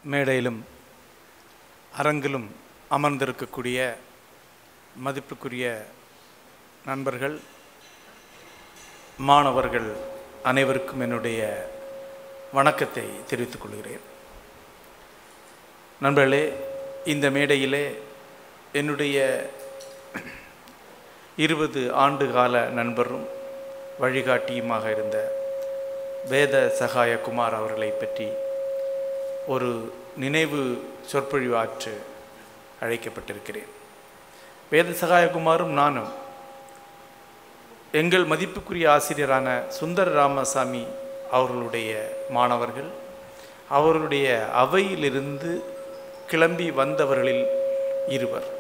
மேடையிலும் அரங்கிலும் அமர்ந்திருக்கக்கூடிய மதிப்புக்குரிய நண்பர்கள் மாணவர்கள் அனைவருக்கும் என்னுடைய வணக்கத்தை தெரிவித்துக் கொள்கிறேன் நண்பர்களே இந்த மேடையிலே என்னுடைய இருபது ஆண்டு கால நண்பரும் வழிகாட்டியுமாக இருந்த வேத சகாய குமார் அவர்களை பற்றி ஒரு நினைவு சொற்பொழிவு ஆற்று அழைக்கப்பட்டிருக்கிறேன் வேத சகாயகுமாரும் நானும் எங்கள் மதிப்புக்குரிய ஆசிரியரான சுந்தர ராமசாமி அவர்களுடைய மாணவர்கள் அவர்களுடைய அவையிலிருந்து கிளம்பி வந்தவர்களில் இருவர்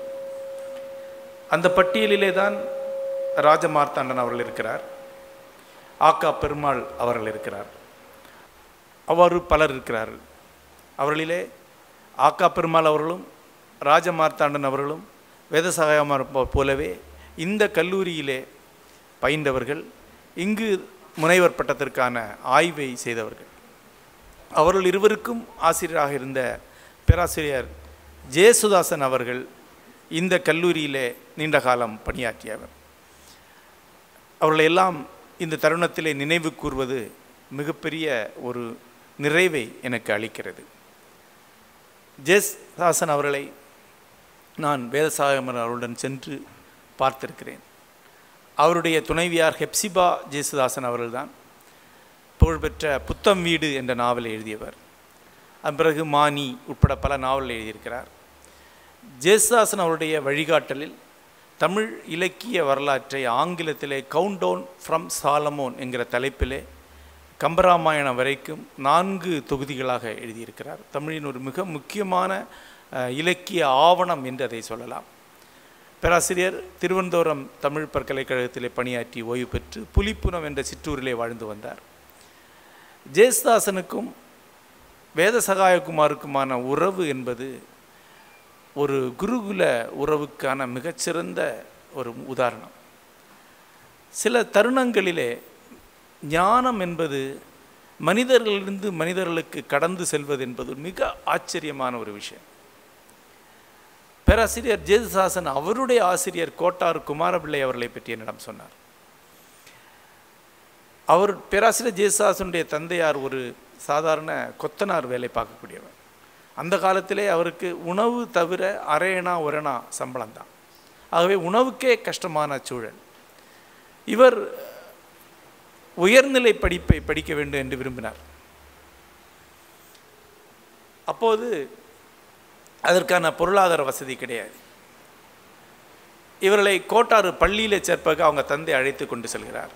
அந்த பட்டியலிலே தான் ராஜமார்த்தாண்டன் அவர்கள் இருக்கிறார் ஆக்கா பெருமாள் அவர்கள் இருக்கிறார் அவ்வாறு பலர் இருக்கிறார்கள் அவர்களிலே ஆக்கா பெருமாள் அவர்களும் ராஜமார்த்தாண்டன் அவர்களும் வேதசகாயமார் போலவே இந்த கல்லூரியிலே பயின்றவர்கள் இங்கு முனைவர் பட்டத்திற்கான ஆய்வை செய்தவர்கள் அவர்கள் இருவருக்கும் ஆசிரியராக இருந்த பேராசிரியர் ஜேசுதாசன் அவர்கள் இந்த கல்லூரியிலே நீண்ட காலம் பணியாற்றியவர் அவர்களை எல்லாம் இந்த தருணத்திலே நினைவு கூர்வது மிகப்பெரிய ஒரு நிறைவை எனக்கு அளிக்கிறது ஜேசுதாசன் அவர்களை நான் வேதசாகமர் அவருடன் சென்று பார்த்திருக்கிறேன் அவருடைய துணைவியார் ஹெப்சிபா ஜேசுதாசன் அவர்கள்தான் புகழ்பெற்ற புத்தம் வீடு என்ற நாவலை எழுதியவர் அதன் பிறகு மானி உட்பட பல நாவல் எழுதியிருக்கிறார் ஜேசுதாசன் அவருடைய வழிகாட்டலில் தமிழ் இலக்கிய வரலாற்றை ஆங்கிலத்திலே கவுண்ட் டவுன் ஃப்ரம் சாலமோன் என்கிற தலைப்பிலே கம்பராமாயணம் வரைக்கும் நான்கு தொகுதிகளாக எழுதியிருக்கிறார் தமிழின் ஒரு மிக முக்கியமான இலக்கிய ஆவணம் என்று அதை சொல்லலாம் பேராசிரியர் திருவனந்தபுரம் தமிழ் பல்கலைக்கழகத்திலே பணியாற்றி ஓய்வு பெற்று புலிப்புனம் என்ற சிற்றூரிலே வாழ்ந்து வந்தார் ஜெயஸ்தாசனுக்கும் வேதசகாயகுமாருக்குமான உறவு என்பது ஒரு குருகுல உறவுக்கான மிகச்சிறந்த ஒரு உதாரணம் சில தருணங்களிலே ஞானம் என்பது மனிதர்களிலிருந்து மனிதர்களுக்கு கடந்து செல்வது என்பது மிக ஆச்சரியமான ஒரு விஷயம் பேராசிரியர் ஜேதுசாசன் அவருடைய ஆசிரியர் கோட்டார் குமாரபிள்ளை அவர்களை பற்றி என்னிடம் சொன்னார் அவர் பேராசிரியர் ஜேசுதாசனுடைய தந்தையார் ஒரு சாதாரண கொத்தனார் வேலை பார்க்கக்கூடியவர் அந்த காலத்திலே அவருக்கு உணவு தவிர அரையணா ஒரணா சம்பளம் தான் ஆகவே உணவுக்கே கஷ்டமான சூழல் இவர் உயர்நிலை படிப்பை படிக்க வேண்டும் என்று விரும்பினார் அப்போது அதற்கான பொருளாதார வசதி கிடையாது இவர்களை கோட்டாறு பள்ளியில் சேர்ப்பக அவங்க தந்தை அழைத்து கொண்டு செல்கிறார்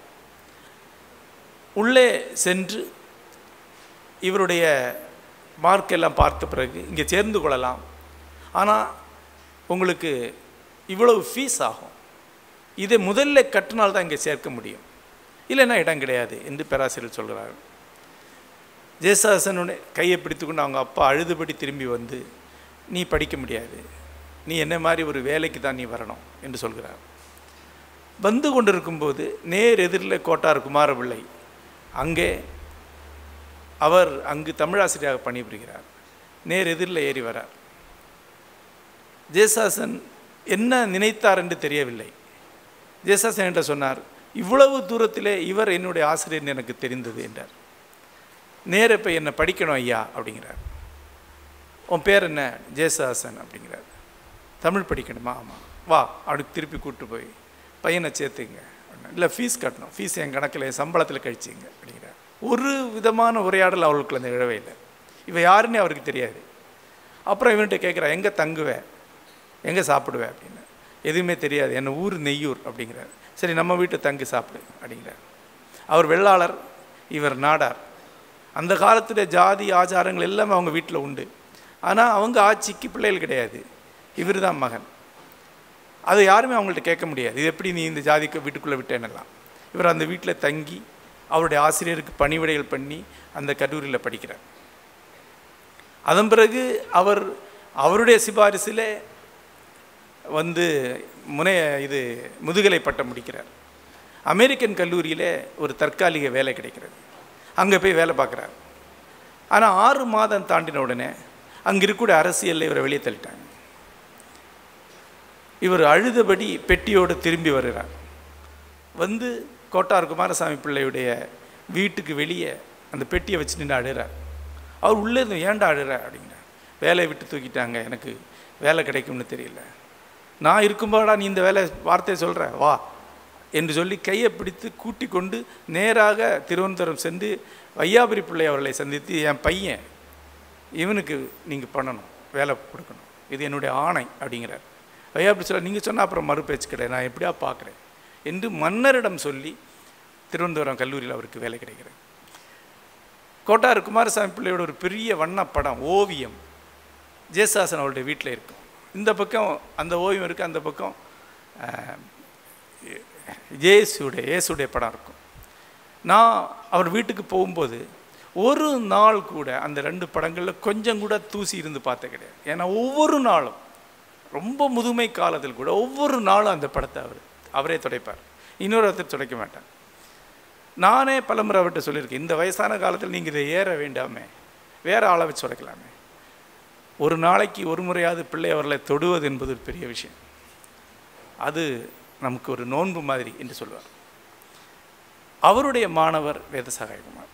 உள்ளே சென்று இவருடைய மார்க் எல்லாம் பார்த்த பிறகு இங்கே சேர்ந்து கொள்ளலாம் ஆனால் உங்களுக்கு இவ்வளவு ஃபீஸ் ஆகும் இதை முதல்ல கட்டினால்தான் இங்கே சேர்க்க முடியும் இல்லைன்னா இடம் கிடையாது என்று பேராசிரியர் சொல்கிறார் ஜெயசாசனுடைய கையை பிடித்து கொண்டு அவங்க அப்பா அழுதுபடி திரும்பி வந்து நீ படிக்க முடியாது நீ என்ன மாதிரி ஒரு வேலைக்கு தான் நீ வரணும் என்று சொல்கிறார் வந்து கொண்டிருக்கும்போது நேர் எதிரில் கோட்டார் குமாரபிள்ளை அங்கே அவர் அங்கு தமிழாசிரியராக பணிபுரிகிறார் நேர் எதிரில் ஏறி வரார் ஜெயசாசன் என்ன நினைத்தார் என்று தெரியவில்லை ஜெயசாசன் என்ற சொன்னார் இவ்வளவு தூரத்திலே இவர் என்னுடைய ஆசிரியர் எனக்கு தெரிந்தது என்றார் நேர இப்போ என்னை படிக்கணும் ஐயா அப்படிங்கிறார் உன் பேர் என்ன ஜெயசாசன் அப்படிங்கிறார் தமிழ் படிக்கணுமா ஆமாம் வா அவனுக்கு திருப்பி கூப்பிட்டு போய் பையனை சேர்த்துங்க இல்லை ஃபீஸ் கட்டணும் ஃபீஸ் என் கணக்கில் என் சம்பளத்தில் கழிச்சிங்க அப்படிங்கிறார் ஒரு விதமான உரையாடல் அவளுக்கு அந்த இழவே இல்லை இவன் யாருன்னே அவருக்கு தெரியாது அப்புறம் இவன்கிட்ட கேட்குறா எங்கே தங்குவேன் எங்கே சாப்பிடுவேன் அப்படின்னு எதுவுமே தெரியாது என்ன ஊர் நெய்யூர் அப்படிங்கிறார் சரி நம்ம வீட்டை தங்கி சாப்பிடு அப்படிங்கிறார் அவர் வெள்ளாளர் இவர் நாடார் அந்த காலத்தில் ஜாதி ஆச்சாரங்கள் எல்லாமே அவங்க வீட்டில் உண்டு ஆனால் அவங்க ஆட்சிக்கு பிள்ளைகள் கிடையாது இவர் தான் மகன் அதை யாருமே அவங்கள்ட்ட கேட்க முடியாது இது எப்படி நீ இந்த ஜாதிக்கு வீட்டுக்குள்ளே விட்டேன்னெல்லாம் இவர் அந்த வீட்டில் தங்கி அவருடைய ஆசிரியருக்கு பணிவிடைகள் பண்ணி அந்த கல்லூரியில் படிக்கிறார் அதன் பிறகு அவர் அவருடைய சிபாரிசில் வந்து முனைய இது முதுகலை பட்டம் முடிக்கிறார் அமெரிக்கன் கல்லூரியில் ஒரு தற்காலிக வேலை கிடைக்கிறது அங்கே போய் வேலை பார்க்குறார் ஆனால் ஆறு மாதம் தாண்டின உடனே அங்கே இருக்கக்கூடிய அரசியலில் இவரை வெளியே தள்ளிட்டாங்க இவர் அழுதபடி பெட்டியோடு திரும்பி வருகிறார் வந்து கோட்டார் குமாரசாமி பிள்ளையுடைய வீட்டுக்கு வெளியே அந்த பெட்டியை வச்சு நின்று அழுகிறார் அவர் உள்ளே இருந்து ஏன்டா அழுற அப்படிங்கிறார் வேலையை விட்டு தூக்கிட்டாங்க எனக்கு வேலை கிடைக்கும்னு தெரியல நான் இருக்கும்போடா நீ இந்த வேலை வார்த்தையை சொல்கிற வா என்று சொல்லி கையை பிடித்து கூட்டி கொண்டு நேராக திருவனந்தபுரம் சென்று வையாபுரி பிள்ளை அவர்களை சந்தித்து என் பையன் இவனுக்கு நீங்கள் பண்ணணும் வேலை கொடுக்கணும் இது என்னுடைய ஆணை அப்படிங்கிறார் வையாபுரி சொல்ல நீங்கள் சொன்னால் அப்புறம் மறுபேச்சு கிடையாது நான் எப்படியா பார்க்குறேன் என்று மன்னரிடம் சொல்லி திருவனந்தபுரம் கல்லூரியில் அவருக்கு வேலை கிடைக்கிறது கோட்டார் குமாரசாமி பிள்ளையோட ஒரு பெரிய வண்ணப்படம் ஓவியம் ஜேசாசன் அவருடைய வீட்டில் இருக்கும் இந்த பக்கம் அந்த ஓவியம் இருக்குது அந்த பக்கம் அஹ், ஜேசுடைய இயேசுடைய படம் இருக்கும் நான் அவர் வீட்டுக்கு போகும்போது ஒரு நாள் கூட அந்த ரெண்டு படங்களில் கொஞ்சம் கூட தூசி இருந்து பார்த்த கிடையாது ஏன்னா ஒவ்வொரு நாளும் ரொம்ப முதுமை காலத்தில் கூட ஒவ்வொரு நாளும் அந்த படத்தை அவர் அவரே துடைப்பார் இன்னொருத்தர் துடைக்க மாட்டார் நானே பலமுறை அவர்கிட்ட சொல்லியிருக்கேன் இந்த வயசான காலத்தில் நீங்கள் இதை ஏற வேண்டாமே வேற ஆளை வச்சு உடைக்கலாமே ஒரு நாளைக்கு ஒரு முறையாவது பிள்ளை அவர்களை தொடுவது என்பது ஒரு பெரிய விஷயம் அது நமக்கு ஒரு நோன்பு மாதிரி என்று சொல்வார் அவருடைய மாணவர் வேதசகாயகுமார்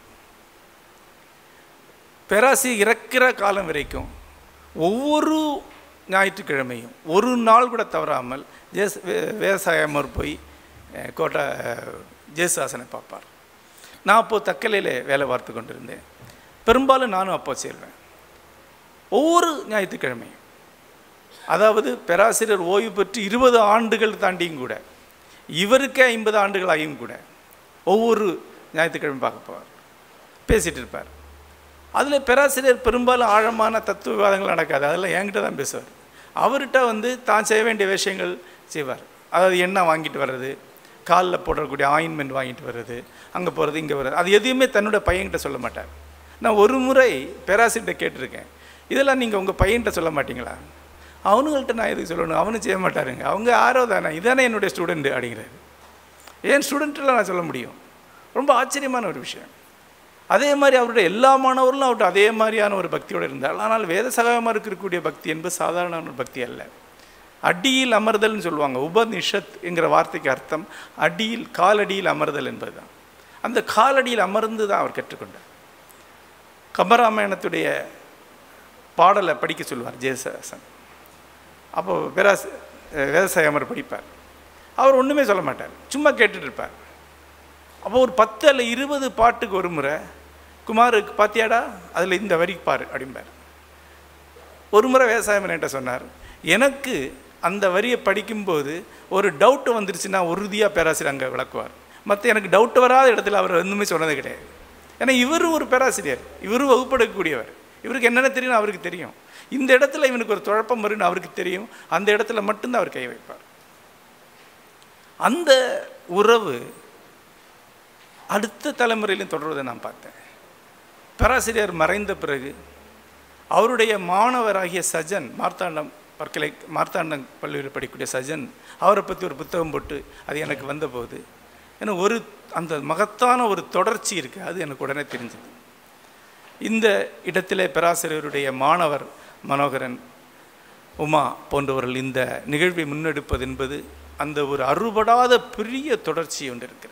பெராசி இறக்கிற காலம் வரைக்கும் ஒவ்வொரு ஞாயிற்றுக்கிழமையும் ஒரு நாள் கூட தவறாமல் ஜேஸ் வே- வேதசாயமர் போய் அஹ், கோட்டை அஹ், ஜேசுதாசனை பார்ப்பார் நான் அப்போது தக்கலையில் வேலை பார்த்து கொண்டிருந்தேன் பெரும்பாலும் நானும் அப்போ சேர்வேன் ஒவ்வொரு ஞாயிற்றுக்கிழமையும் அதாவது பேராசிரியர் ஓய்வு பெற்று இருபது ஆண்டுகள் தாண்டியும் கூட இவருக்கே ஐம்பது ஆண்டுகள் ஆகியும் கூட ஒவ்வொரு ஞாயிற்றுக்கிழமை பார்க்க போவார் பேசிகிட்டு இருப்பார் அதில் பேராசிரியர் பெரும்பாலும் ஆழமான தத்துவ விவாதங்கள் நடக்காது அதெல்லாம் என்கிட்ட தான் பேசுவார் அவர்கிட்ட வந்து தான் செய்ய வேண்டிய விஷயங்கள் செய்வார் அதாவது எண்ணெய் வாங்கிட்டு வர்றது காலில் போடக்கூடிய ஆயின்மெண்ட் வாங்கிட்டு வர்றது அங்கே போகிறது இங்கே வர்றது அது எதையுமே தன்னோட பையன்கிட்ட சொல்ல மாட்டார் நான் ஒரு முறை பேராசிரியர்கிட்ட கேட்டிருக்கேன் இதெல்லாம் நீங்கள் உங்கள் பையன்கிட்ட சொல்ல மாட்டீங்களா அவனுங்கள்ட்ட நான் எதுக்கு சொல்லணும் அவனும் செய்ய மாட்டாருங்க அவங்க ஆரோ தானே இதானே என்னுடைய ஸ்டூடெண்ட் அப்படிங்கிறாரு ஏன் ஸ்டூடெண்ட்டில் நான் சொல்ல முடியும் ரொம்ப ஆச்சரியமான ஒரு விஷயம் அதே மாதிரி அவருடைய எல்லா மாணவர்களும் அவர்கிட்ட அதே மாதிரியான ஒரு பக்தியோடு இருந்தார் ஆனால் வேத சகாயமாக இருக்கக்கூடிய பக்தி என்பது சாதாரண ஒரு பக்தி அல்ல அடியில் அமர்தல்னு சொல்லுவாங்க உபனிஷத் என்கிற வார்த்தைக்கு அர்த்தம் அடியில் காலடியில் அமர்தல் என்பதுதான் அந்த காலடியில் அமர்ந்து தான் அவர் கற்றுக்கொண்டார் கம்பராமாயணத்துடைய பாடலை படிக்க சொல்லுவார் ஜெயசாசன் அப்போ பேராச வேதசாயமர் படிப்பார் அவர் ஒன்றுமே சொல்ல மாட்டார் சும்மா கேட்டுட்டு இருப்பார் அப்போ ஒரு பத்து அல்ல இருபது பாட்டுக்கு ஒரு முறை குமாருக்கு பாத்தியாடா அதில் இந்த வரி பாரு அப்படிம்பார் ஒரு முறை விவசாயம் என்கிட்ட சொன்னார் எனக்கு அந்த வரியை படிக்கும்போது ஒரு டவுட்டு வந்துருச்சுன்னா உறுதியாக பேராசிரியர் அங்கே விளக்குவார் மற்ற எனக்கு டவுட் வராத இடத்துல அவர் ஒன்றுமே சொன்னது கிடையாது ஏன்னா இவரும் ஒரு பேராசிரியர் இவரும் வகுப்பெடுக்கக்கூடியவர் இவருக்கு என்னென்ன தெரியும் அவருக்கு தெரியும் இந்த இடத்துல இவனுக்கு ஒரு குழப்பம் வரும்னு அவருக்கு தெரியும் அந்த இடத்துல மட்டும்தான் அவர் கை வைப்பார் அந்த உறவு அடுத்த தலைமுறையிலும் தொடர்வதை நான் பார்த்தேன் பேராசிரியர் மறைந்த பிறகு அவருடைய மாணவராகிய சஜன் மார்த்தாண்டம் பற்கலை மார்த்தாண்டம் பள்ளியில் படிக்கக்கூடிய சஜன் அவரை பற்றி ஒரு புத்தகம் போட்டு அது எனக்கு வந்தபோது ஏன்னா ஒரு அந்த மகத்தான ஒரு தொடர்ச்சி இருக்குது அது எனக்கு உடனே தெரிஞ்சது இந்த இடத்திலே பேராசிரியருடைய மாணவர் மனோகரன் உமா போன்றவர்கள் இந்த நிகழ்வை முன்னெடுப்பது என்பது அந்த ஒரு அறுபடாத பெரிய தொடர்ச்சி ஒன்று இருக்கிறது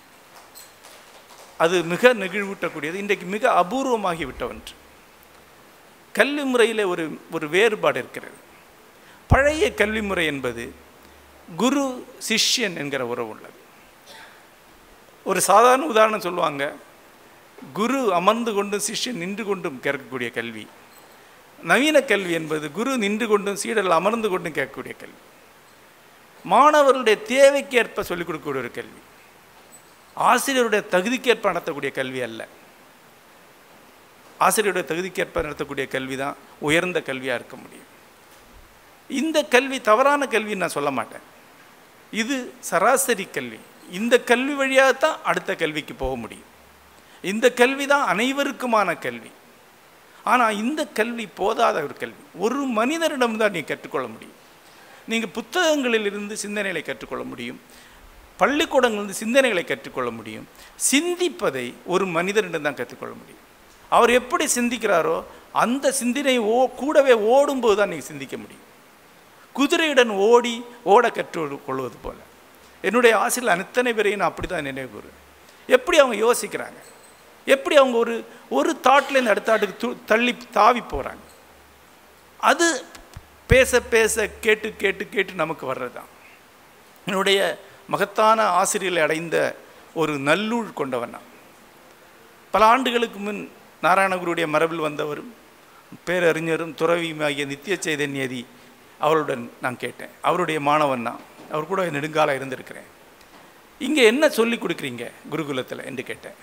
அது மிக நெகிழ்வூட்டக்கூடியது இன்றைக்கு மிக அபூர்வமாகி விட்ட ஒன்று கல்வி முறையில் ஒரு ஒரு வேறுபாடு இருக்கிறது பழைய கல்வி முறை என்பது குரு சிஷ்யன் என்கிற உறவு உள்ளது ஒரு சாதாரண உதாரணம் சொல்லுவாங்க குரு அமர்ந்து கொண்டும் சிஷ்யன் நின்று கொண்டும் கேட்கக்கூடிய கல்வி நவீன கல்வி என்பது குரு நின்று கொண்டும் சீடர்கள் அமர்ந்து கொண்டும் கேட்கக்கூடிய கல்வி மாணவர்களுடைய தேவைக்கேற்ப சொல்லிக் கொடுக்கக்கூடிய ஒரு கல்வி ஆசிரியருடைய தகுதிக்கேற்ப நடத்தக்கூடிய கல்வி அல்ல ஆசிரியருடைய தகுதிக்கேற்ப நடத்தக்கூடிய கல்வி தான் உயர்ந்த கல்வியாக இருக்க முடியும் இந்த கல்வி தவறான கல்வின்னு நான் சொல்ல மாட்டேன் இது சராசரி கல்வி இந்த கல்வி வழியாகத்தான் அடுத்த கல்விக்கு போக முடியும் இந்த கல்வி தான் அனைவருக்குமான கல்வி ஆனால் இந்த கல்வி போதாத ஒரு கல்வி ஒரு மனிதரிடம் தான் நீ கற்றுக்கொள்ள முடியும் நீங்கள் புத்தகங்களிலிருந்து சிந்தனைகளை கற்றுக்கொள்ள முடியும் பள்ளிக்கூடங்களிலிருந்து சிந்தனைகளை கற்றுக்கொள்ள முடியும் சிந்திப்பதை ஒரு மனிதரிடம் தான் கற்றுக்கொள்ள முடியும் அவர் எப்படி சிந்திக்கிறாரோ அந்த சிந்தனை ஓ கூடவே ஓடும்போது தான் நீங்கள் சிந்திக்க முடியும் குதிரையுடன் ஓடி ஓட கற்று கொள்வது போல என்னுடைய ஆசிரியர் அத்தனை பேரையும் நான் அப்படி தான் நினைவு கூறுவேன் எப்படி அவங்க யோசிக்கிறாங்க எப்படி அவங்க ஒரு ஒரு தாட்லேருந்து அடுத்த தாட்டுக்கு து தள்ளி தாவி போகிறாங்க அது பேச பேச கேட்டு கேட்டு கேட்டு நமக்கு வர்றது தான் என்னுடைய மகத்தான ஆசிரியர்களை அடைந்த ஒரு நல்லூழ் கொண்டவன் நான் பல ஆண்டுகளுக்கு முன் நாராயணகுருடைய மரபில் வந்தவரும் பேரறிஞரும் துறவியுமாகிய நித்திய சைதன்யதி அவருடன் நான் கேட்டேன் அவருடைய மாணவன் நான் அவர் கூட நெடுங்காலம் இருந்திருக்கிறேன் இங்கே என்ன சொல்லி கொடுக்குறீங்க குருகுலத்தில் என்று கேட்டேன்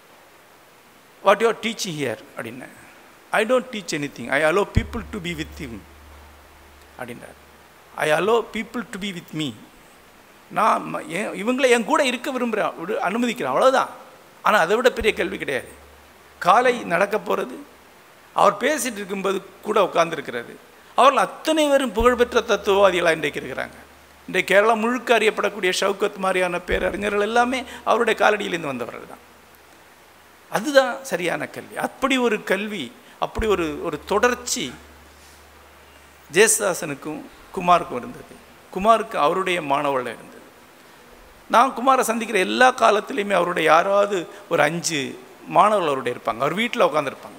what you are teaching here அப்படின்னேன் I don't teach anything I allow people to be with him அப்படின்றார் I allow people to be with me நான் ம- என் இவங்களை என் கூட இருக்க விரும்புகிறேன் விடு அனுமதிக்கிறேன் அவ்வளோதான் ஆனால் அதை விட பெரிய கேள்வி கிடையாது காலை நடக்க போகிறது அவர் பேசிகிட்டு இருக்கும்போது கூட உட்கார்ந்திருக்கிறது அவர்கள் அத்தனை பேரும் புகழ்பெற்ற தத்துவவாதிகளாக இன்றைக்கு இருக்கிறாங்க இன்றைக்கு கேரளா முழுக்க அறியப்படக்கூடிய ஷவுக்கத் மாதிரியான பேரறிஞர்கள் எல்லாமே அவருடைய காலடியிலேருந்து வந்தவர்கள் தான் அதுதான் சரியான கல்வி அப்படி ஒரு கல்வி அப்படி ஒரு ஒரு தொடர்ச்சி ஜேசுதாசனுக்கும் குமாருக்கும் இருந்தது குமாருக்கு அவருடைய மாணவர்கள் இருந்தது நான் குமாரை சந்திக்கிற எல்லா காலத்துலேயுமே அவருடைய யாராவது ஒரு அஞ்சு மாணவர்கள் அவருடைய இருப்பாங்க அவர் வீட்டில் உட்காந்துருப்பாங்க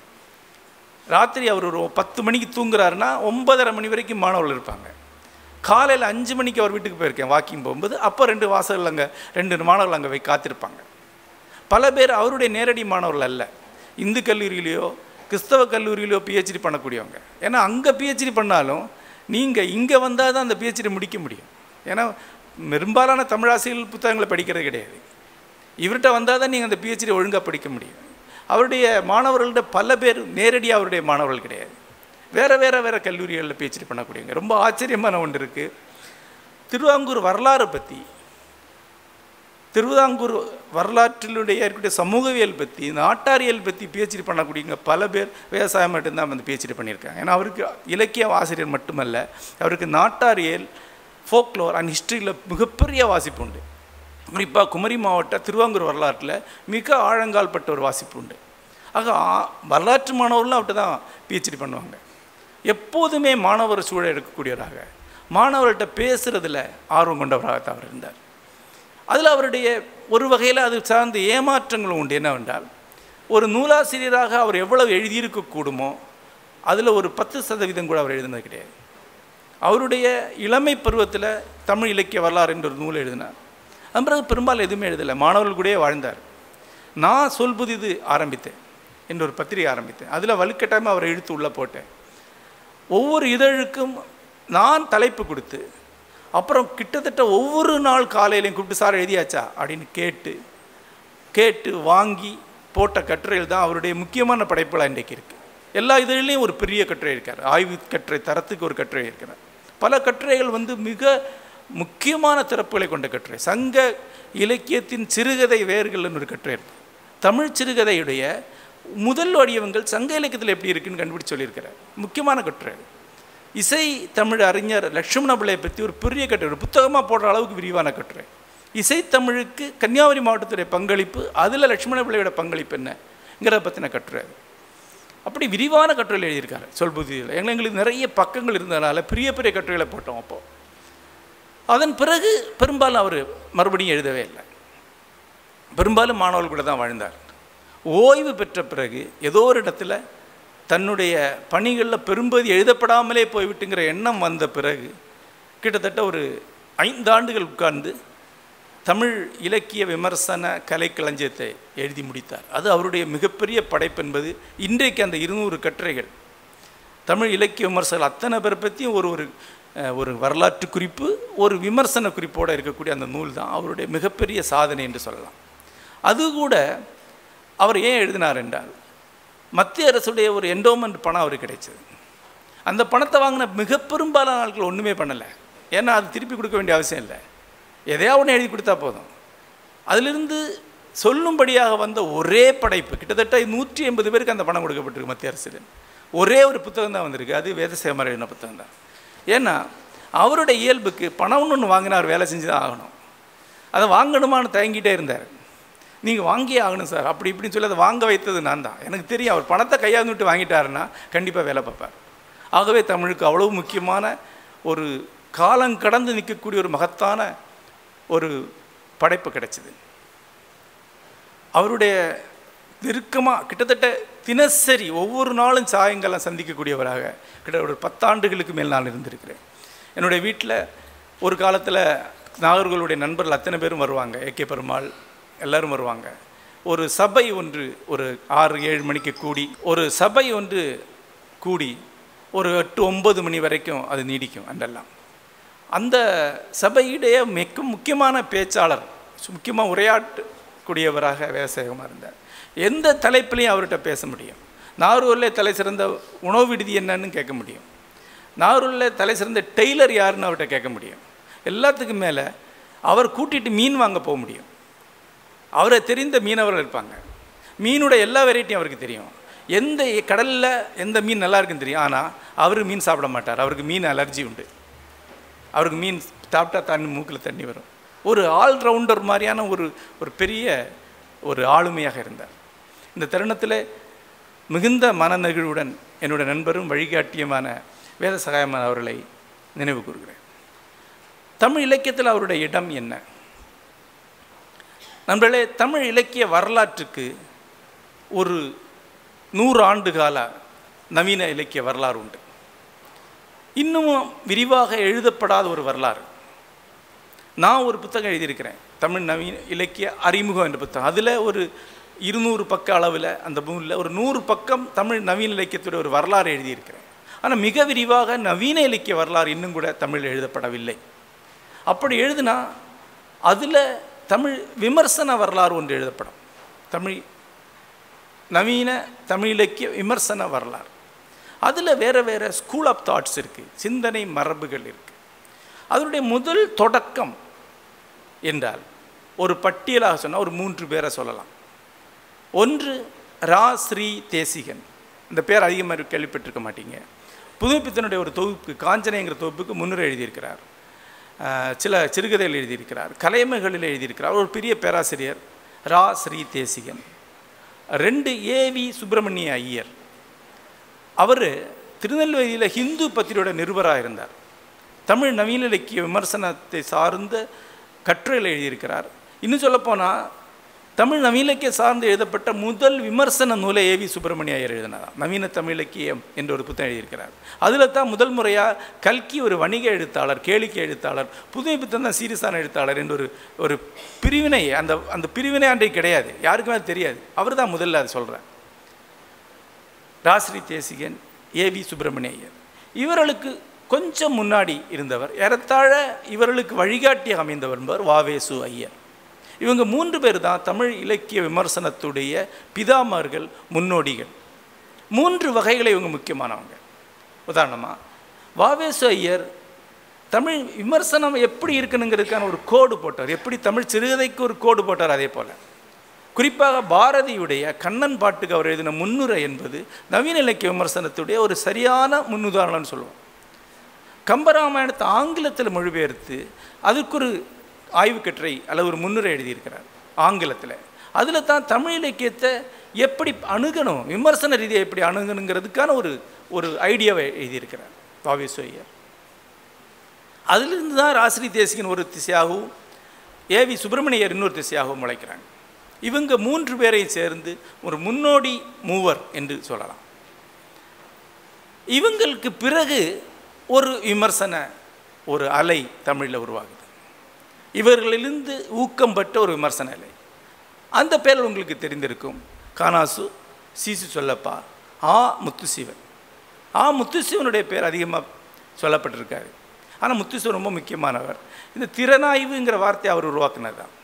ராத்திரி அவர் ஒரு பத்து மணிக்கு தூங்குறாருன்னா ஒன்பதரை மணி வரைக்கும் மாணவர்கள் இருப்பாங்க காலையில் அஞ்சு மணிக்கு அவர் வீட்டுக்கு போயிருக்கேன் வாக்கிங் போகும்போது அப்போ ரெண்டு வாசல்கள் அங்கே ரெண்டு மாணவர்கள் அங்கே போய் காத்திருப்பாங்க பல பேர் அவருடைய நேரடி மாணவர்கள் அல்ல இந்து கல்லூரியிலையோ கிறிஸ்தவ கல்லூரியிலையோ பிஹெச்டி பண்ணக்கூடியவங்க ஏன்னா அங்கே பிஹெச்டி பண்ணாலும் நீங்கள் இங்கே வந்தால் தான் அந்த பிஹெச்டி முடிக்க முடியும் ஏன்னா பெரும்பாலான தமிழாசிரியர்கள் புத்தகங்களை படிக்கிறது கிடையாது இவர்கிட்ட வந்தால் தான் நீங்கள் அந்த பிஹெச்டி ஒழுங்காக படிக்க முடியும் அவருடைய மாணவர்கள்ட்ட பல பேர் நேரடியாக அவருடைய மாணவர்கள் கிடையாது வேறு வேறு வேறு கல்லூரிகளில் பிஹெச்டி பண்ணக்கூடியவங்க ரொம்ப ஆச்சரியமான ஒன்று இருக்குது திருவாங்கூர் வரலாறை பற்றி திருவிதாங்கூர் வரலாற்றிலுடைய இருக்கக்கூடிய சமூகவியல் பற்றி நாட்டாரியல் பற்றி பிஹெச்டி பண்ணக்கூடியவங்க பல பேர் விவசாயம் மட்டும்தான் வந்து பிஹெச்டி பண்ணியிருக்காங்க ஏன்னா அவருக்கு இலக்கிய ஆசிரியர் மட்டுமல்ல அவருக்கு நாட்டாரியல் ஃபோக்லோர் அண்ட் ஹிஸ்ட்ரியில் மிகப்பெரிய வாசிப்பு உண்டு குறிப்பாக குமரி மாவட்ட திருவாங்கூர் வரலாற்றில் மிக ஆழங்கால் பட்ட ஒரு வாசிப்பு உண்டு ஆக ஆ- வரலாற்று மாணவர்களும் அவர்கிட்ட தான் பிஹெச்டி பண்ணுவாங்க எப்போதுமே மாணவர் சூழல் இருக்கக்கூடியவராக மாணவர்கள்ட்ட பேசுகிறதுல ஆர்வம் கொண்டவராக அவர் இருந்தார் அதில் அவருடைய ஒரு வகையில் அது சார்ந்த ஏமாற்றங்களும் உண்டு என்னவென்றால் ஒரு நூலாசிரியராக அவர் எவ்வளவு எழுதியிருக்க கூடுமோ அதில் ஒரு பத்து சதவீதம் கூட அவர் எழுதினது கிடையாது அவருடைய இளமை பருவத்தில் தமிழ் இலக்கிய வரலாறு என்ற ஒரு நூல் எழுதினார் அதன் பிறகு பெரும்பாலும் எதுவுமே எழுதலை மாணவர்கள் கூடயே வாழ்ந்தார் நான் சொல் புதிது ஆரம்பித்தேன் என்ற ஒரு பத்திரிகை ஆரம்பித்தேன் அதில் வலுக்கட்டாயமாக அவரை இழுத்து உள்ளே போட்டேன் ஒவ்வொரு இதழுக்கும் நான் தலைப்பு கொடுத்து அப்புறம் கிட்டத்தட்ட ஒவ்வொரு நாள் காலையிலையும் கூப்பிட்டு சார் எழுதியாச்சா அப்படின்னு கேட்டு கேட்டு வாங்கி போட்ட கட்டுரைகள் தான் அவருடைய முக்கியமான படைப்புகளாக இன்றைக்கு இருக்குது எல்லா இதழிலையும் ஒரு பெரிய கட்டுரை இருக்கார் ஆய்வு கட்டுரை தரத்துக்கு ஒரு கட்டுரை இருக்கிறார் பல கட்டுரைகள் வந்து மிக முக்கியமான திறப்புகளை கொண்ட கட்டுரை சங்க இலக்கியத்தின் சிறுகதை வேர்கள்னு ஒரு கட்டுரை இருக்கு தமிழ் சிறுகதையுடைய முதல் வடிவங்கள் சங்க இலக்கியத்தில் எப்படி இருக்குன்னு கண்டுபிடிச்சு சொல்லியிருக்கிறார் முக்கியமான கட்டுரை அது. இசை தமிழ் அறிஞர் லட்சுமண பிள்ளையை பற்றி ஒரு பெரிய கட்டுரை ஒரு புத்தகமாக போடுற அளவுக்கு விரிவான கட்டுரை இசைத்தமிழுக்கு கன்னியாகுமரி மாவட்டத்துடைய பங்களிப்பு அதில் லட்சுமண பிள்ளையோட பங்களிப்பு என்னங்கிறத பற்றின கட்டுரை அது. அப்படி விரிவான கட்டுரைகள் எழுதியிருக்காரு சொல்புதியில் எங்க எங்களுக்கு நிறைய பக்கங்கள் இருந்ததுனால பெரிய பெரிய கட்டுரைகளை போட்டோம் அப்போது அதன் பிறகு பெரும்பாலும் அவர் மறுபடியும் எழுதவே இல்லை பெரும்பாலும் மாணவர்கள் கூட தான் வாழ்ந்தார் ஓய்வு பெற்ற பிறகு ஏதோ ஒரு இடத்துல தன்னுடைய பணிகளில் பெரும்பகுதி எழுதப்படாமலே போய்விட்டுங்கிற எண்ணம் வந்த பிறகு கிட்டத்தட்ட ஒரு ஐந்து ஆண்டுகள் உட்கார்ந்து தமிழ் இலக்கிய விமர்சன கலைக்களஞ்சியத்தை எழுதி முடித்தார் அது அவருடைய மிகப்பெரிய படைப்பு என்பது இன்றைக்கு அந்த இருநூறு கட்டுரைகள் தமிழ் இலக்கிய விமர்சகர்கள் அத்தனை பேரை பற்றியும் ஒரு ஒரு அஹ், ஒரு வரலாற்று குறிப்பு ஒரு விமர்சன குறிப்போடு இருக்கக்கூடிய அந்த நூல் தான் அவருடைய மிகப்பெரிய சாதனை என்று சொல்லலாம் அது கூட அவர் ஏன் எழுதினார் என்றால் மத்திய அரசுடைய ஒரு என்டோமெண்ட் பணம் அவருக்கு கிடைச்சது அந்த பணத்தை வாங்கின மிக பெரும்பாலான ஆட்கள் ஒன்றுமே பண்ணலை ஏன்னா அது திருப்பி கொடுக்க வேண்டிய அவசியம் இல்லை எதையா ஒன்று எழுதி கொடுத்தா போதும் அதிலிருந்து சொல்லும்படியாக வந்த ஒரே படைப்பு கிட்டத்தட்ட நூற்றி எண்பது பேருக்கு அந்த பணம் கொடுக்கப்பட்டிருக்கு மத்திய அரசு ஒரே ஒரு புத்தகம் தான் வந்திருக்கு அது வேதசேமர் எழுதின புத்தகம் தான் ஏன்னா அவருடைய இயல்புக்கு பணம்னு ஒன்று வாங்கினா அவர் வேலை செஞ்சு தான் ஆகணும் அதை வாங்கணுமான்னு தயங்கிட்டே இருந்தார் நீங்கள் வாங்கியே ஆகணும் சார் அப்படி இப்படின்னு சொல்லி அதை வாங்க வைத்தது நான் தான் எனக்கு தெரியும் அவர் பணத்தை கையாந்துட்டு வாங்கிட்டாருன்னா கண்டிப்பாக வேலை பார்ப்பார் ஆகவே தமிழுக்கு அவ்வளவு முக்கியமான ஒரு காலம் கடந்து நிற்கக்கூடிய ஒரு மகத்தான ஒரு படைப்பு கிடைச்சிது அவருடைய நெருக்கமாக கிட்டத்தட்ட தினசரி ஒவ்வொரு நாளும் சாயங்காலம் சந்திக்கக்கூடியவராக கிட்ட ஒரு பத்தாண்டுகளுக்கு மேல் நான் இருந்திருக்கிறேன் என்னுடைய வீட்டில் ஒரு காலத்தில் நாகர்களுடைய நண்பர்கள் அத்தனை பேரும் வருவாங்க ஏகே பெருமாள் எல்லாரும் வருவாங்க ஒரு சபை ஒன்று ஒரு ஆறு ஏழு மணிக்கு கூடி ஒரு சபை ஒன்று கூடி ஒரு எட்டு ஒன்பது மணி வரைக்கும் அது நீடிக்கும் அன்றெல்லாம் அந்த சபையுடைய மிக முக்கியமான பேச்சாளர் முக்கியமாக உரையாற்றக்கூடியவராக வேசகமாக இருந்தார் எந்த தலைப்பிலையும் அவர்கிட்ட பேச முடியும் நாகூரில் தலை சிறந்த உணவு விடுதி என்னன்னு கேட்க முடியும் நாகூரில் தலை சிறந்த டெய்லர் யாருன்னு அவர்கிட்ட கேட்க முடியும் எல்லாத்துக்கும் மேலே அவர் கூட்டிகிட்டு மீன் வாங்க போக முடியும் அவரை தெரிந்த மீனவர்கள் இருப்பாங்க மீனோட எல்லா வெரைட்டியும் அவருக்கு தெரியும் எந்த கடலில் எந்த மீன் நல்லா இருக்குன்னு தெரியும் ஆனால் அவர் மீன் சாப்பிட மாட்டார் அவருக்கு மீன் அலர்ஜி உண்டு அவருக்கு மீன் சாப்பிட்டா தண்ணி மூக்கில் தண்ணி வரும் ஒரு ஆல்ரவுண்டர் மாதிரியான ஒரு ஒரு பெரிய ஒரு ஆளுமையாக இருந்தார் இந்த தருணத்தில் மிகுந்த மனநெகிழ்வுடன் என்னுடைய நண்பரும் வழிகாட்டியமான வேத சகாயமான அவர்களை நினைவு கூறுகிறேன் தமிழ் இலக்கியத்தில் அவருடைய இடம் என்ன நண்பர்களே தமிழ் இலக்கிய வரலாற்றுக்கு ஒரு நூறு ஆண்டு கால நவீன இலக்கிய வரலாறு உண்டு இன்னமும் விரிவாக எழுதப்படாத ஒரு வரலாறு நான் ஒரு புத்தகம் எழுதியிருக்கிறேன் தமிழ் நவீன இலக்கிய அறிமுகம் என்ற புத்தகம் அதில் ஒரு இருநூறு பக்க அளவில் அந்த நூலில் ஒரு நூறு பக்கம் தமிழ் நவீன இலக்கியத்துடைய ஒரு வரலாறு எழுதியிருக்கிறேன் ஆனால் மிக விரிவாக நவீன இலக்கிய வரலாறு இன்னும் கூட தமிழ் எழுதப்படவில்லை அப்படி எழுதுனா அதில் தமிழ் விமர்சன வரலாறு ஒன்று எழுதப்படும் தமிழ் நவீன தமிழ் இலக்கிய விமர்சன வரலாறு அதில் வேறு வேறு ஸ்கூல் ஆஃப் தாட்ஸ் இருக்குது சிந்தனை மரபுகள் இருக்குது அதனுடைய முதல் தொடக்கம் என்றால் ஒரு பட்டியலாக சொன்னால் ஒரு மூன்று பேரை சொல்லலாம் ஒன்று ரா ஸ்ரீ தேசிகன் இந்த பேர் அதிகமாக கேள்விப்பட்டிருக்க மாட்டீங்க புதுப்பித்தனுடைய ஒரு தொகுப்பு காஞ்சனைங்கிற தொகுப்புக்கு முன்னுரை எழுதியிருக்கிறார் சில சிறுகதைகள் எழுதியிருக்கிறார் கலைமைகளில் எழுதியிருக்கிறார் ஒரு பெரிய பேராசிரியர் ரா ஸ்ரீ தேசிகன் ரெண்டு ஏவி சுப்பிரமணிய ஐயர் அவர் திருநெல்வேலியில் ஹிந்து பத்திரியோட நிருபராக இருந்தார் தமிழ் நவீன இலக்கிய விமர்சனத்தை சார்ந்த கட்டுரையில் எழுதியிருக்கிறார் இன்னும் சொல்லப்போனால் தமிழ் நவீன இலக்கிய சார்ந்து எழுதப்பட்ட முதல் விமர்சன நூலை ஏவி சுப்பிரமணிய ஐயர் எழுதினார் நவீன தமிழ் இலக்கியம் என்ற ஒரு புத்தகம் எழுதியிருக்கிறார் அதில் தான் முதல் முறையாக கல்கி ஒரு வணிக எழுத்தாளர் கேளிக்கை எழுத்தாளர் புதுமை புத்தகம் தான் சீரியஸான எழுத்தாளர் என்ற ஒரு ஒரு பிரிவினை அந்த அந்த பிரிவினை அன்றைக்கு கிடையாது யாருக்குமே அது தெரியாது அவர் தான் முதல்ல அதை சொல்கிறார் ராஸ்ரீ தேசிகன் ஏவி சுப்பிரமணிய ஐயர் இவர்களுக்கு கொஞ்சம் முன்னாடி இருந்தவர் ஏறத்தாழ இவர்களுக்கு வழிகாட்டியாக அமைந்தவர் என்பவர் வாவேசு ஐயர் இவங்க மூன்று பேர் தான் தமிழ் இலக்கிய விமர்சனத்துடைய பிதாமர்கள் முன்னோடிகள் மூன்று வகைகளை இவங்க முக்கியமானவங்க உதாரணமாக வாவேசு ஐயர் தமிழ் விமர்சனம் எப்படி இருக்கணுங்கிறதுக்கான ஒரு கோடு போட்டார் எப்படி தமிழ் சிறுகதைக்கு ஒரு கோடு போட்டார் அதே போல் குறிப்பாக பாரதியுடைய கண்ணன் பாட்டுக்கு அவர் எழுதின முன்னுரை என்பது நவீன இலக்கிய விமர்சனத்துடைய ஒரு சரியான முன்னுதாரணம்னு சொல்லுவோம் கம்பராமாயணத்தை ஆங்கிலத்தில் மொழிபெயர்த்து அதுக்கு ஒரு ஆய்வு கட்டுரை அல்லது ஒரு முன்னுரை எழுதியிருக்கிறார் ஆங்கிலத்தில் அதில் தான் தமிழ் இலக்கியத்தை எப்படி அணுகணும் விமர்சன ரீதியாக எப்படி அணுகணுங்கிறதுக்கான ஒரு ஒரு ஐடியாவை எழுதியிருக்கிறார் வாவேசு ஐயர் அதிலிருந்து தான் ராசிரி தேசிகன் ஒரு திசையாகவும் ஏவி சுப்பிரமணியர் இன்னொரு திசையாகவும் முளைக்கிறாங்க இவங்க மூன்று பேரையும் சேர்ந்து ஒரு முன்னோடி மூவர் என்று சொல்லலாம் இவங்களுக்கு பிறகு ஒரு விமர்சன ஒரு அலை தமிழில் உருவாகுது இவர்களிலிருந்து ஊக்கம் பெற்ற ஒரு விமர்சன அலை அந்த பேரில் உங்களுக்கு தெரிந்திருக்கும் கானாசு சிசு சொல்லப்பா ஆ முத்துசிவன் ஆ முத்துசிவனுடைய பேர் அதிகமாக சொல்லப்பட்டிருக்காரு ஆனால் முத்துசிவன் ரொம்ப முக்கியமானவர் இந்த திறனாய்வுங்கிற வார்த்தையை அவர் உருவாக்குனது தான்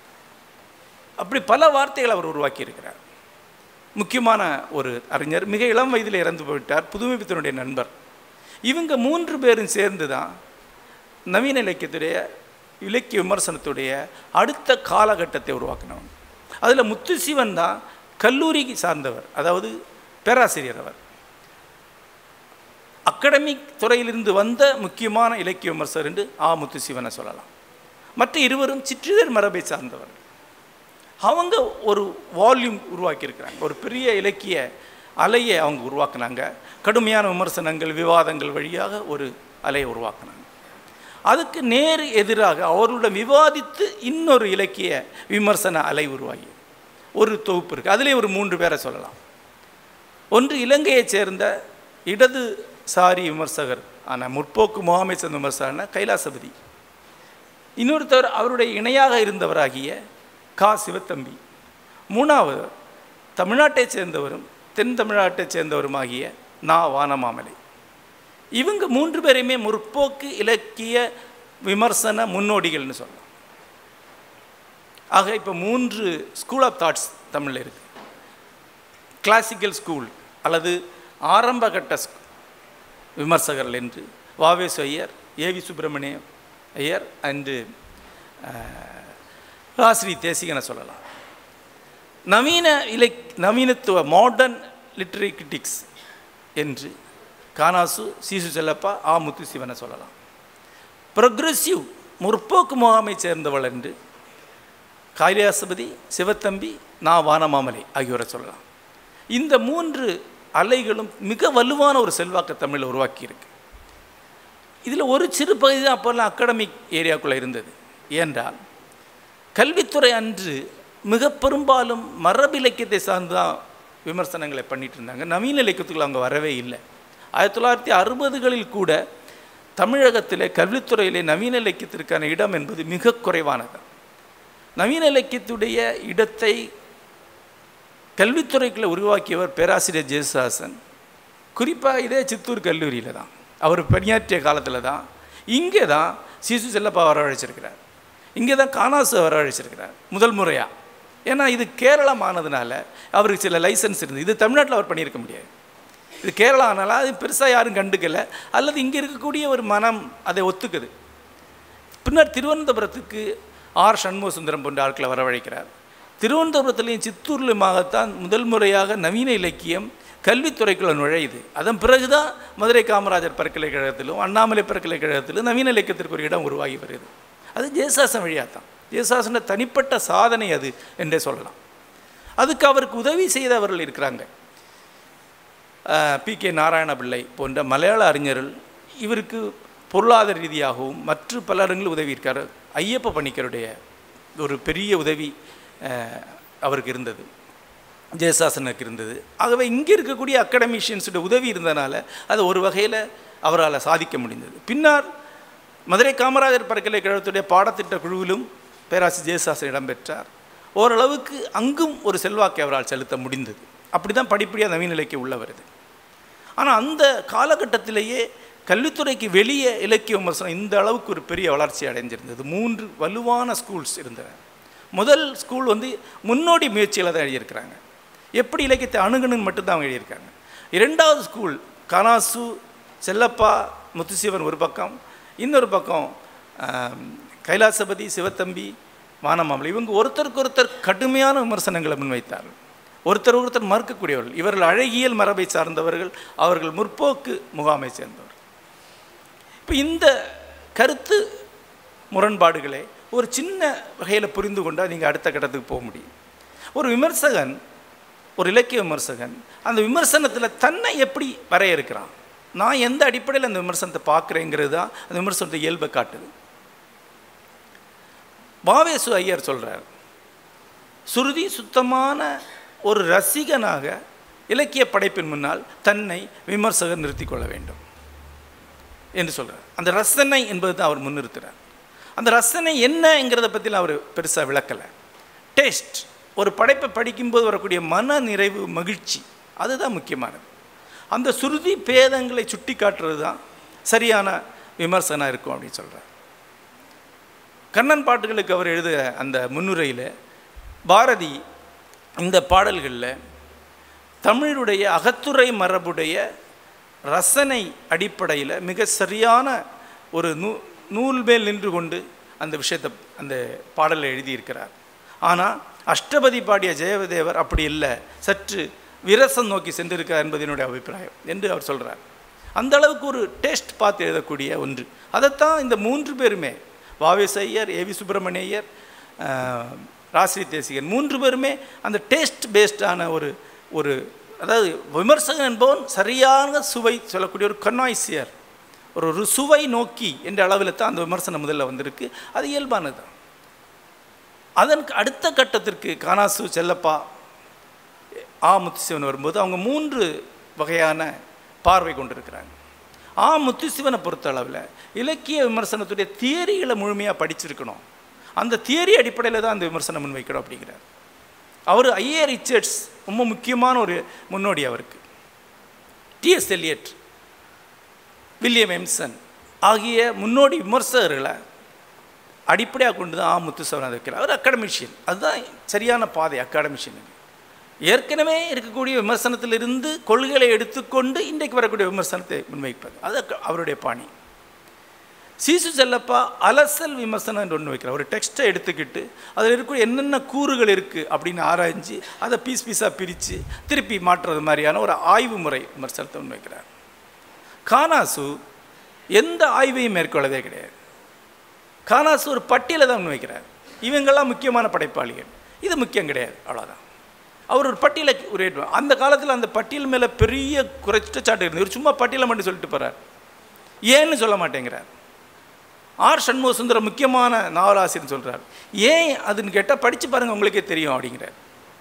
அப்படி பல வார்த்தைகள் அவர் உருவாக்கியிருக்கிறார் முக்கியமான ஒரு அறிஞர் மிக இளம் வயதில் இறந்து போயிட்டார் புதுமை பித்தனுடைய நண்பர் இவங்க மூன்று பேரும் சேர்ந்து தான் நவீன இலக்கியத்துடைய இலக்கிய விமர்சனத்துடைய அடுத்த காலகட்டத்தை உருவாக்கினவங்க அதில் முத்துசிவன் தான் கல்லூரிக்கு சார்ந்தவர் அதாவது பேராசிரியர் அவர் அகடமிக் துறையிலிருந்து வந்த முக்கியமான இலக்கிய விமர்சகர் என்று ஆ முத்துசிவனை சொல்லலாம் மற்ற இருவரும் சிற்றிதழ் மரபை சார்ந்தவர்கள் அவங்க ஒரு வால்யூம் உருவாக்கியிருக்கிறாங்க ஒரு பெரிய இலக்கிய அலையை அவங்க உருவாக்குனாங்க கடுமையான விமர்சனங்கள் விவாதங்கள் வழியாக ஒரு அலையை உருவாக்குனாங்க அதுக்கு நேர் எதிராக அவருடன் விவாதித்து இன்னொரு இலக்கிய விமர்சன அலை உருவாகி ஒரு தொகுப்பு இருக்குது அதிலே ஒரு மூன்று பேரை சொல்லலாம் ஒன்று இலங்கையைச் சேர்ந்த இடதுசாரி விமர்சகர் ஆன முற்போக்கு முகாமை சேர்ந்த விமர்சகர்னா கைலாசபதி இன்னொருத்தர் அவருடைய இணையாக இருந்தவராகிய கா சிவத்தம்பி மூணாவது தமிழ்நாட்டைச் சேர்ந்தவரும் தென் தமிழ்நாட்டைச் சேர்ந்தவருமாகிய நா வானமாமலை இவங்க மூன்று பேரையுமே முற்போக்கு இலக்கிய விமர்சன முன்னோடிகள்னு சொல்லலாம் ஆக இப்போ மூன்று ஸ்கூல் ஆஃப் தாட்ஸ் தமிழில் இருக்குது கிளாசிக்கல் ஸ்கூல் அல்லது ஆரம்ப கட்ட ஸ்கூ- விமர்சகர்கள் என்று வாவேசு ஐயர் ஏவி சுப்பிரமணியம் ஐயர் அண்டு ராஸ்ரீ தேசிகனை சொல்லலாம் நவீன இலக் நவீனத்துவ மாடர்ன் லிட்ரரி கிரிட்டிக்ஸ் என்று கானாசு சீசு செல்லப்பா ஆ முத்துசிவனை சொல்லலாம் ப்ரொக்ரெசிவ் முற்போக்கு முகாமை சேர்ந்தவள் என்று கைலாசபதி சிவத்தம்பி நா வானமாமலை ஆகியோரை சொல்லலாம் இந்த மூன்று அலைகளும் மிக வலுவான ஒரு செல்வாக்கு தமிழில் உருவாக்கியிருக்கு இதில் ஒரு சிறு பகுதி தான் அப்போல்லாம் அகாடமிக் ஏரியாக்குள்ளே இருந்தது ஏனென்றால் கல்வித்துறை அன்று மிக பெரும்பாலும் மரபு இலக்கியத்தை சார்ந்து தான் விமர்சனங்களை பண்ணிட்டு இருந்தாங்க நவீன இலக்கியத்துக்குள்ள அவங்க வரவே இல்லை ஆயிரத்தி தொள்ளாயிரத்தி அறுபதுகளில் கூட தமிழகத்திலே கல்வித்துறையிலே நவீன இலக்கியத்திற்கான இடம் என்பது மிக குறைவானது நவீன இலக்கியத்துடைய இடத்தை கல்வித்துறைக்குள்ளே உருவாக்கியவர் பேராசிரியர் ஜெயசுதாசன் குறிப்பாக இதே சித்தூர் கல்லூரியில் தான் அவர் பணியாற்றிய காலத்தில் தான் இங்கே தான் சிசு செல்லப்பா வரவழைச்சிருக்கிறார் இங்கே தான் காணாசு வரவழைச்சிருக்கிறார் முதல் முறையாக ஏன்னா இது கேரளமானதுனால அவருக்கு சில லைசன்ஸ் இருந்தது இது தமிழ்நாட்டில் அவர் பண்ணியிருக்க முடியாது இது கேரளா ஆனால அது பெருசாக யாரும் கண்டுக்கல அல்லது இங்கே இருக்கக்கூடிய ஒரு மனம் அதை ஒத்துக்குது பின்னர் திருவனந்தபுரத்துக்கு ஆர் சண்முக சுந்தரம் போன்ற ஆட்களை வரவழைக்கிறார் திருவனந்தபுரத்துலேயும் சித்தூர்லையுமாகத்தான் முதல் முறையாக நவீன இலக்கியம் கல்வித்துறைக்குள்ள நுழையுது அதன் பிறகு தான் மதுரை காமராஜர் பல்கலைக்கழகத்திலும் அண்ணாமலை பல்கலைக்கழகத்திலும் நவீன இலக்கியத்திற்கு ஒரு இடம் உருவாகி வருது அது ஜெயசாசன் வழியாக தான் ஜெயசாசன தனிப்பட்ட சாதனை அது என்றே சொல்லலாம் அதுக்கு அவருக்கு உதவி செய்தவர்கள் இருக்கிறாங்க பி கே நாராயண பிள்ளை போன்ற மலையாள அறிஞர்கள் இவருக்கு பொருளாதார ரீதியாகவும் மற்ற பல இடங்களில் உதவி இருக்கார் ஐயப்ப பணிக்கருடைய ஒரு பெரிய உதவி அஹ், அவருக்கு இருந்தது ஜெயசாசனுக்கு இருந்தது ஆகவே இங்கே இருக்கக்கூடிய அகாடமிஷியன்ஸோட உதவி இருந்தனால அது ஒரு வகையில் அவரால் சாதிக்க முடிந்தது பின்னர் மதுரை காமராஜர் பல்கலைக்கழகத்துடைய பாடத்திட்ட குழுவிலும் பேராசிரியர் ஜெயசாசன் இடம்பெற்றார் ஓரளவுக்கு அங்கும் ஒரு செல்வாக்கை அவரால் செலுத்த முடிந்தது அப்படி தான் படிப்படியாக நவீன இலக்கியம் உள்ள வருது ஆனால் அந்த காலகட்டத்திலேயே கல்வித்துறைக்கு வெளியே இலக்கிய விமர்சனம் இந்த அளவுக்கு ஒரு பெரிய வளர்ச்சி அடைஞ்சிருந்தது மூன்று வலுவான ஸ்கூல்ஸ் இருந்தன முதல் ஸ்கூல் வந்து முன்னோடி முயற்சியில் தான் எழுதியிருக்கிறாங்க எப்படி இலக்கியத்தை அணுகணுன்னு மட்டும்தான் அவங்க எழுதியிருக்காங்க இரண்டாவது ஸ்கூல் கனாசு செல்லப்பா முத்துசிவன் ஒரு பக்கம் இன்னொரு பக்கம் ஆம், கைலாசபதி சிவத்தம்பி வானமாமலை இவங்க ஒருத்தருக்கு ஒருத்தர் கடுமையான விமர்சனங்களை முன்வைத்தார்கள் ஒருத்தர் ஒருத்தர் மறுக்கக்கூடியவர்கள் இவர்கள் அழகியல் மரபை சார்ந்தவர்கள் அவர்கள் முற்போக்கு முகாமை சேர்ந்தவர்கள் இப்போ இந்த கருத்து முரண்பாடுகளை ஒரு சின்ன வகையில் புரிந்து கொண்டால் நீங்கள் அடுத்த கட்டத்துக்கு போக முடியும் ஒரு விமர்சகன் ஒரு இலக்கிய விமர்சகன் அந்த விமர்சனத்தில் தன்னை எப்படி வரையறுக்கிறான் நான் எந்த அடிப்படையில் அந்த விமர்சனத்தை பார்க்குறேங்கிறது தான் அந்த விமர்சனத்தை இயல்பை காட்டுது பாவேசு ஐயர் சொல்கிறார் சுருதி சுத்தமான ஒரு ரசிகனாக இலக்கிய படைப்பின் முன்னால் தன்னை விமர்சகர் நிறுத்திக் கொள்ள வேண்டும் என்று சொல்கிறார் அந்த ரசனை என்பது தான் அவர் முன்னிறுத்துறார் அந்த ரசனை என்னங்கிறத பற்றிலாம் அவர் பெருசாக விளக்கலை டேஸ்ட் ஒரு படைப்பை படிக்கும்போது வரக்கூடிய மன நிறைவு மகிழ்ச்சி அதுதான் முக்கியமானது அந்த சுருதி பேதங்களை சுட்டி காட்டுறது தான் சரியான விமர்சனம் இருக்கும் அப்படின்னு சொல்கிறார் கண்ணன் பாட்டுகளுக்கு அவர் எழுதுகிற அந்த முன்னுரையில் பாரதி இந்த பாடல்களில் தமிழுடைய அகத்துறை மரபுடைய ரசனை அடிப்படையில் மிக சரியான ஒரு நூ நூல் மேல் நின்று கொண்டு அந்த விஷயத்தை அந்த பாடலை எழுதியிருக்கிறார் ஆனால் அஷ்டபதி பாடிய ஜெயவதேவர் அப்படி இல்லை சற்று விரசம் நோக்கி சென்றிருக்கார் என்பது என்னுடைய அபிப்பிராயம் என்று அவர் சொல்கிறார் அந்த அளவுக்கு ஒரு டேஸ்ட் பார்த்து எழுதக்கூடிய ஒன்று அதைத்தான் இந்த மூன்று பேருமே வாவேஸ் ஐயர் ஏவி சுப்பிரமணியர் ஆஹ், ராசிரி தேசிகன் மூன்று பேருமே அந்த டேஸ்ட் பேஸ்டான ஒரு ஒரு அதாவது விமர்சகன் என்பவன் சரியான சுவை சொல்லக்கூடிய ஒரு கன்னாய்சியர் ஒரு ஒரு சுவை நோக்கி என்ற அளவில் தான் அந்த விமர்சனம் முதல்ல வந்திருக்கு அது இயல்பானது தான் அதற்கு அடுத்த கட்டத்திற்கு கானாசு செல்லப்பா ஆ முத்துசிவன் வரும்போது அவங்க மூன்று வகையான பார்வை கொண்டிருக்கிறாங்க ஆ முத்துசிவனை பொறுத்த அளவில் இலக்கிய விமர்சனத்துடைய தியரிகளை முழுமையாக படிச்சிருக்கணும் அந்த தியரி அடிப்படையில் தான் அந்த விமர்சனம் முன்வைக்கணும் அப்படிங்கிறார் அவர் ஐஏ ரிச்சர்ட்ஸ் ரொம்ப முக்கியமான ஒரு முன்னோடி அவருக்கு டிஎஸ் எலியட் வில்லியம் எம்சன் ஆகிய முன்னோடி விமர்சகர்களை அடிப்படையாக கொண்டு தான் ஆ முத்துசவன் அதை வைக்கிறார் அவர் அகாடமிஷியன் அதுதான் சரியான பாதை அகாடமிஷியனுக்கு ஏற்கனவே இருக்கக்கூடிய விமர்சனத்திலிருந்து கொள்கைகளை எடுத்துக்கொண்டு இன்றைக்கு வரக்கூடிய விமர்சனத்தை முன்வைப்பது அது அக்க- அவருடைய பாணி சீசு செல்லப்பா அலசல் விமர்சனம் என்று ஒன்று வைக்கிறார் ஒரு டெக்ஸ்ட்டை எடுத்துக்கிட்டு அதில் இருக்கக்கூடிய என்னென்ன கூறுகள் இருக்குது அப்படின்னு ஆராய்ஞ்சு அதை பீஸ் பீஸாக பிரித்து திருப்பி மாற்றுறது மாதிரியான ஒரு ஆய்வு முறை விமர்சனத்தை முன்வைக்கிறார் கானாசு எந்த ஆய்வையும் மேற்கொள்ளவே கிடையாது கானாசு ஒரு பட்டியலை தான் முன்வைக்கிறார் இவங்கெல்லாம் முக்கியமான படைப்பாளிகள் இது முக்கியம் கிடையாது அவ்வளோதான் அவர் ஒரு பட்டியலை ஒரு அந்த காலத்தில் அந்த பட்டியல் மேலே பெரிய குறைச்சச்சாட்டு இருந்தது இவர் சும்மா பட்டியலை மட்டும் சொல்லிட்டு போகிறார் ஏன்னு சொல்ல மாட்டேங்கிறார் ஆர் சண்முக சுந்தரம் முக்கியமான நாவலாசிரியர் சொல்கிறார் ஏன் அதுன்னு கேட்டால் படித்து பாருங்கள் உங்களுக்கே தெரியும் அப்படிங்கிறார்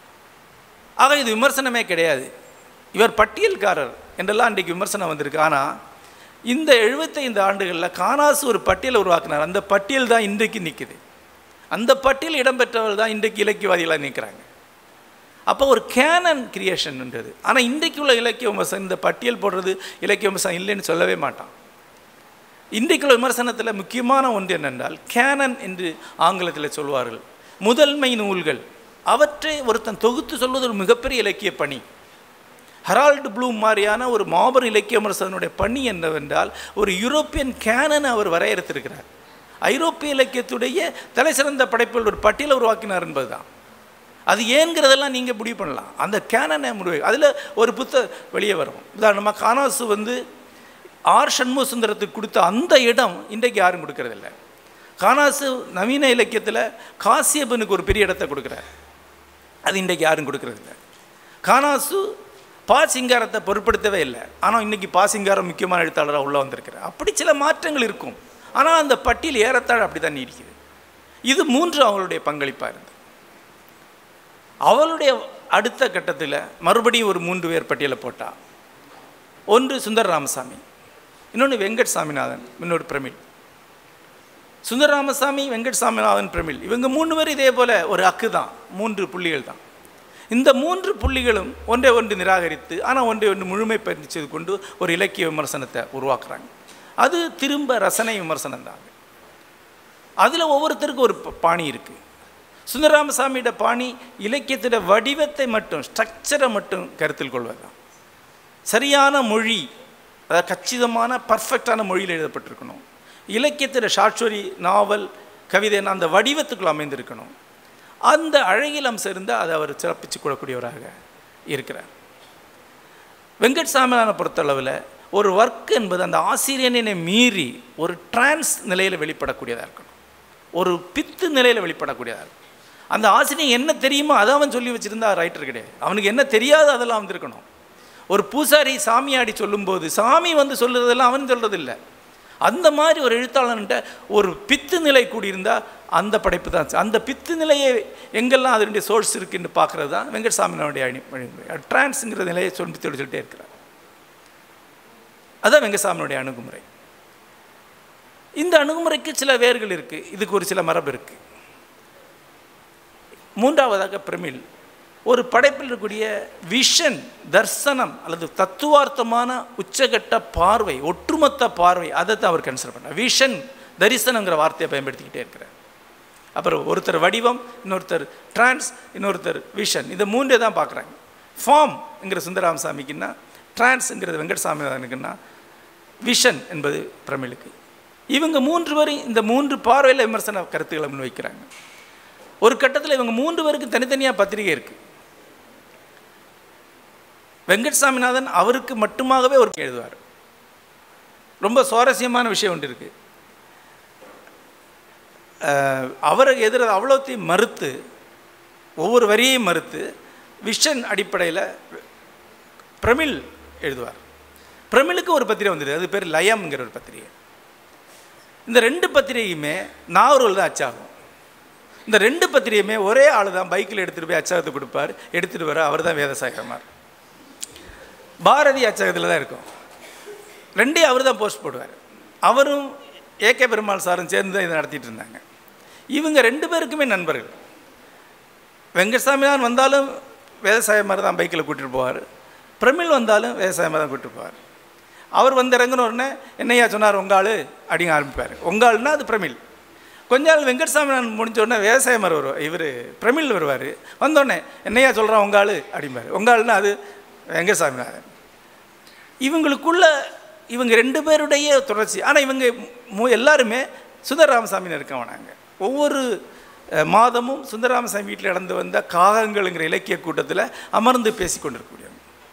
ஆக இது விமர்சனமே கிடையாது இவர் பட்டியல்காரர் என்றெல்லாம் இன்றைக்கு விமர்சனம் வந்திருக்கு ஆனால் இந்த எழுபத்தைந்து ஆண்டுகளில் கானாசு ஒரு பட்டியலை உருவாக்குனார் அந்த பட்டியல் தான் இன்றைக்கு நிற்குது அந்த பட்டியல் இடம்பெற்றவர் தான் இன்றைக்கு இலக்கியவாதிகளாக நிற்கிறாங்க அப்போ ஒரு கேனன் கிரியேஷன்ன்றது ஆனால் இன்றைக்கு உள்ள இலக்கிய விமர்சனம் இந்த பட்டியல் போடுறது இலக்கிய விமர்சனம் இல்லைன்னு சொல்லவே மாட்டான் இன்றைக்குள்ள விமர்சனத்தில் முக்கியமான ஒன்று என்னென்றால் கேனன் என்று ஆங்கிலத்தில் சொல்வார்கள் முதன்மை நூல்கள் அவற்றை ஒருத்தன் தொகுத்து சொல்வது ஒரு மிகப்பெரிய இலக்கிய பணி ஹெரால்டு ப்ளூம் மாதிரியான ஒரு மாபெரும் இலக்கிய விமர்சகனுடைய பணி என்னவென்றால் ஒரு யூரோப்பியன் கேனனை அவர் வரையறுத்திருக்கிறார் ஐரோப்பிய இலக்கியத்துடைய தலைசிறந்த படைப்புகள் ஒரு பட்டியலை உருவாக்கினார் என்பதுதான் அது ஏங்கிறதெல்லாம் நீங்கள் முடிவு பண்ணலாம் அந்த கேனனை முடிவு அதில் ஒரு புத்த வெளியே வரும் உதாரணமாக கானாசு வந்து ஆர் சண்முக சுந்தரத்துக்கு கொடுத்த அந்த இடம் இன்றைக்கு யாரும் கொடுக்கறதில்ல கானாசு நவீன இலக்கியத்தில் காசியப்பனுக்கு ஒரு பெரிய இடத்தை கொடுக்குறார் அது இன்றைக்கு யாரும் கொடுக்கறதில்ல கானாசு பா சிங்காரத்தை பொருட்படுத்தவே இல்லை ஆனால் இன்னைக்கு பா சிங்காரம் முக்கியமான எழுத்தாளராக உள்ளே வந்திருக்கிறார் அப்படி சில மாற்றங்கள் இருக்கும் ஆனால் அந்த பட்டியல் ஏறத்தாழ அப்படி தான் நீடிக்குது இது மூன்று அவளுடைய பங்களிப்பாக இருந்தது அவளுடைய அடுத்த கட்டத்தில் மறுபடியும் ஒரு மூன்று பேர் பட்டியலை போட்டா ஒன்று சுந்தர ராமசாமி இன்னொன்று வெங்கட் சாமிநாதன் இன்னொரு பிரமிழ் சுந்தர ராமசாமி வெங்கட் சாமிநாதன் பிரமிழ் இவங்க மூணு பேர் இதே போல் ஒரு அக்கு தான் மூன்று புள்ளிகள் தான் இந்த மூன்று புள்ளிகளும் ஒன்றை ஒன்று நிராகரித்து ஆனால் ஒன்றை ஒன்று முழுமை செய்து கொண்டு ஒரு இலக்கிய விமர்சனத்தை உருவாக்குறாங்க அது திரும்ப ரசனை விமர்சனம் தாங்க அதில் ஒவ்வொருத்தருக்கும் ஒரு ப- பாணி இருக்குது சுந்தரராமசாமியோட பாணி இலக்கியத்தோட வடிவத்தை மட்டும் ஸ்ட்ரக்சரை மட்டும் கருத்தில் கொள்வதுதான் சரியான மொழி அதாவது கச்சிதமான பர்ஃபெக்டான மொழியில் எழுதப்பட்டிருக்கணும் இலக்கியத்தோட ஷார்ட்ஸ்டோரி நாவல் கவிதைன்னா அந்த வடிவத்துக்குள் அமைந்திருக்கணும் அந்த அழகில் அம்சம் இருந்தால் அதை அவர் சிறப்பிச்சு கொள்ளக்கூடியவராக இருக்கிறார் வெங்கட் சாமிநாதனை பொறுத்தளவில் ஒரு ஒர்க் என்பது அந்த ஆசிரியனை மீறி ஒரு டிரான்ஸ் நிலையில் வெளிப்படக்கூடியதாக இருக்கணும் ஒரு பித்து நிலையில் வெளிப்படக்கூடியதாக இருக்கும் அந்த ஆசிரியர் என்ன தெரியுமோ அதை அவன் சொல்லி வச்சுருந்தா ரைட்டர் கிடையாது அவனுக்கு என்ன தெரியாதோ அதெல்லாம் வந்திருக்கணும் ஒரு பூசாரி சாமியாடி சொல்லும்போது சாமி வந்து சொல்லுறதெல்லாம் அவன் சொல்கிறதில்ல அந்த மாதிரி ஒரு எழுத்தாளன்ட்ட ஒரு பித்து நிலை கூடியிருந்தால் அந்த படைப்பு தான் அந்த பித்து நிலையை எங்கெல்லாம் அதனுடைய சோர்ஸ் இருக்குன்னு பார்க்குறது தான் வெங்கட்சாமியினுடைய அணி வழிமுறை டிரான்ஸுங்கிற நிலையை சொல்லி சொல்லிட்டே இருக்கிறார் அதான் வெங்கசாமியினுடைய அணுகுமுறை இந்த அணுகுமுறைக்கு சில வேர்கள் இருக்குது இதுக்கு ஒரு சில மரபு இருக்குது மூன்றாவதாக பிரமிழ் ஒரு படைப்பில் இருக்கக்கூடிய விஷன் தர்சனம் அல்லது தத்துவார்த்தமான உச்சகட்ட பார்வை ஒட்டுமொத்த பார்வை அதை தான் அவர் கன்சிடர் பண்ணார் விஷன் தரிசனங்கிற வார்த்தையை பயன்படுத்திக்கிட்டே இருக்கிறார் அப்புறம் ஒருத்தர் வடிவம் இன்னொருத்தர் டிரான்ஸ் இன்னொருத்தர் விஷன் இந்த மூன்றே தான் பார்க்குறாங்க ஃபார்ம்ங்கிற சுந்தராமசாமிக்குன்னா டிரான்ஸுங்கிறது வெங்கடசாமிக்குன்னா விஷன் என்பது பிரமிழுக்கு இவங்க மூன்று பேரும் இந்த மூன்று பார்வையில் விமர்சன கருத்துக்களை முன்வைக்கிறாங்க ஒரு கட்டத்தில் இவங்க மூன்று பேருக்கு தனித்தனியாக பத்திரிகை இருக்குது வெங்கட் சாமிநாதன் அவருக்கு மட்டுமாகவே ஒரு எழுதுவார் ரொம்ப சுவாரஸ்யமான விஷயம் ஒன்று இருக்குது அவரை எதிர அவ்வளோத்தையும் மறுத்து ஒவ்வொரு வரியையும் மறுத்து விஷன் அடிப்படையில் பிரமிழ் எழுதுவார் பிரமிழுக்கு ஒரு பத்திரிகை வந்துடுது அது பேர் லயம்ங்கிற ஒரு பத்திரிகை இந்த ரெண்டு பத்திரிகையுமே நாவூரில் தான் அச்சாகும் இந்த ரெண்டு பத்திரிகையுமே ஒரே ஆள் தான் பைக்கில் எடுத்துகிட்டு போய் அச்சகத்தை கொடுப்பார் எடுத்துகிட்டு வர அவர் தான் வேதசாகரமார் பாரதி அச்சகத்தில் தான் இருக்கும் ரெண்டையும் அவர் தான் போஸ்ட் போடுவார் அவரும் ஏகே பெருமாள் சாரும் சேர்ந்து தான் இதை நடத்திட்டு இருந்தாங்க இவங்க ரெண்டு பேருக்குமே நண்பர்கள் வெங்கட்சாமிதான் வந்தாலும் விவசாயம் மாதிரி தான் பைக்கில் கூட்டிகிட்டு போவார் பிரமிழ் வந்தாலும் விவசாயம் தான் கூட்டிட்டு போவார் அவர் வந்து இறங்கின உடனே என்னையா சொன்னார் உங்க ஆளு அப்படின்னு ஆரம்பிப்பார் உங்க ஆளுன்னா அது பிரமிழ் கொஞ்ச நாள் வெங்கட்சாமி நான் முடிஞ்ச உடனே விவசாயம் மாதிரி வருவார் இவர் பிரமிழ் வருவார் வந்தோடனே என்னையா சொல்கிறான் உங்க ஆளு அப்படிம்பார் உங்க ஆளுன்னா அது வெங்கட்சாமிநாதன் இவங்களுக்குள்ள இவங்க ரெண்டு பேருடைய தொடர்ச்சி ஆனால் இவங்க மு எல்லாருமே சுந்தரராமசாமின்னு இருக்கவனாங்க ஒவ்வொரு அஹ், மாதமும் சுந்தரராமசாமி வீட்டில் நடந்து வந்த காகங்கள்ங்கிற இலக்கிய கூட்டத்தில் அமர்ந்து பேசி கொண்டிருக்கக்கூடியவங்க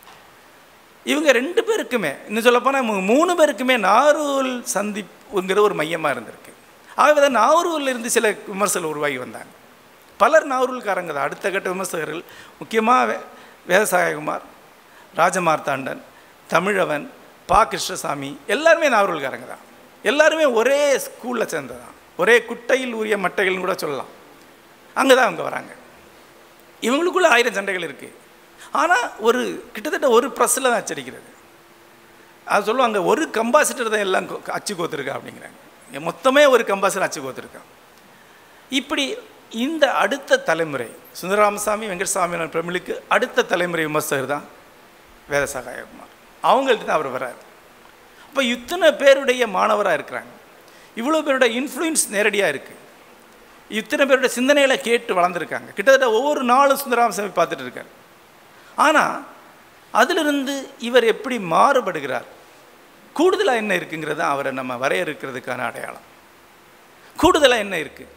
இவங்க ரெண்டு பேருக்குமே இன்னும் சொல்லப்போனால் இவங்க மூணு பேருக்குமே நாரூல் சந்திப்புங்கிற ஒரு மையமாக இருந்திருக்கு ஆகவே தான் நாகூரில் இருந்து சில விமர்சகர்கள் உருவாகி வந்தாங்க பலர் நாகூர்காரங்க தான் அடுத்த கட்ட விமர்சகர்கள் முக்கியமாக வே வேதசாயகுமார் ராஜமார்த்தாண்டன் தமிழவன் பா கிருஷ்ணசாமி எல்லாருமே நாகூர்காரங்க தான் எல்லாருமே ஒரே ஸ்கூலில் சேர்ந்ததான் ஒரே குட்டையில் உரிய மட்டைகள்னு கூட சொல்லலாம் அங்கே தான் அவங்க வராங்க இவங்களுக்குள்ள ஆயிரம் சண்டைகள் இருக்குது ஆனால் ஒரு கிட்டத்தட்ட ஒரு ப்ரெஸ்ஸில் தான் அச்சடிக்கிறது அது சொல்லுவாங்க ஒரு கம்பாசிட்டர் தான் எல்லாம் கொ- அச்சு கோத்துருக்கா அப்படிங்கிறாங்க இங்க மொத்தமே ஒரு கம்பாசிட்டர் அச்சு கோத்துருக்கான் இப்படி இந்த அடுத்த தலைமுறை சுந்தரராமசாமி வெங்கடசாமி பிரமிழுக்கு அடுத்த தலைமுறை விமர்சகர் தான் வேதசகாயகுமார் அவங்கள்ட்ட தான் அவர் வர்றார் அப்போ இத்தனை பேருடைய மாணவராக இருக்கிறாங்க இவ்வளோ பேரோட இன்ஃப்ளூயன்ஸ் நேரடியாக இருக்குது இத்தனை பேரோட சிந்தனைகளை கேட்டு வளர்ந்துருக்காங்க கிட்டத்தட்ட ஒவ்வொரு நாளும் சுந்தரராமசாமி பார்த்துட்டு இருக்கார் ஆனால் அதிலிருந்து இவர் எப்படி மாறுபடுகிறார் கூடுதலாக என்ன இருக்குங்கிறது தான் அவரை நம்ம வரையறுக்கிறதுக்கான அடையாளம் கூடுதலாக என்ன இருக்குது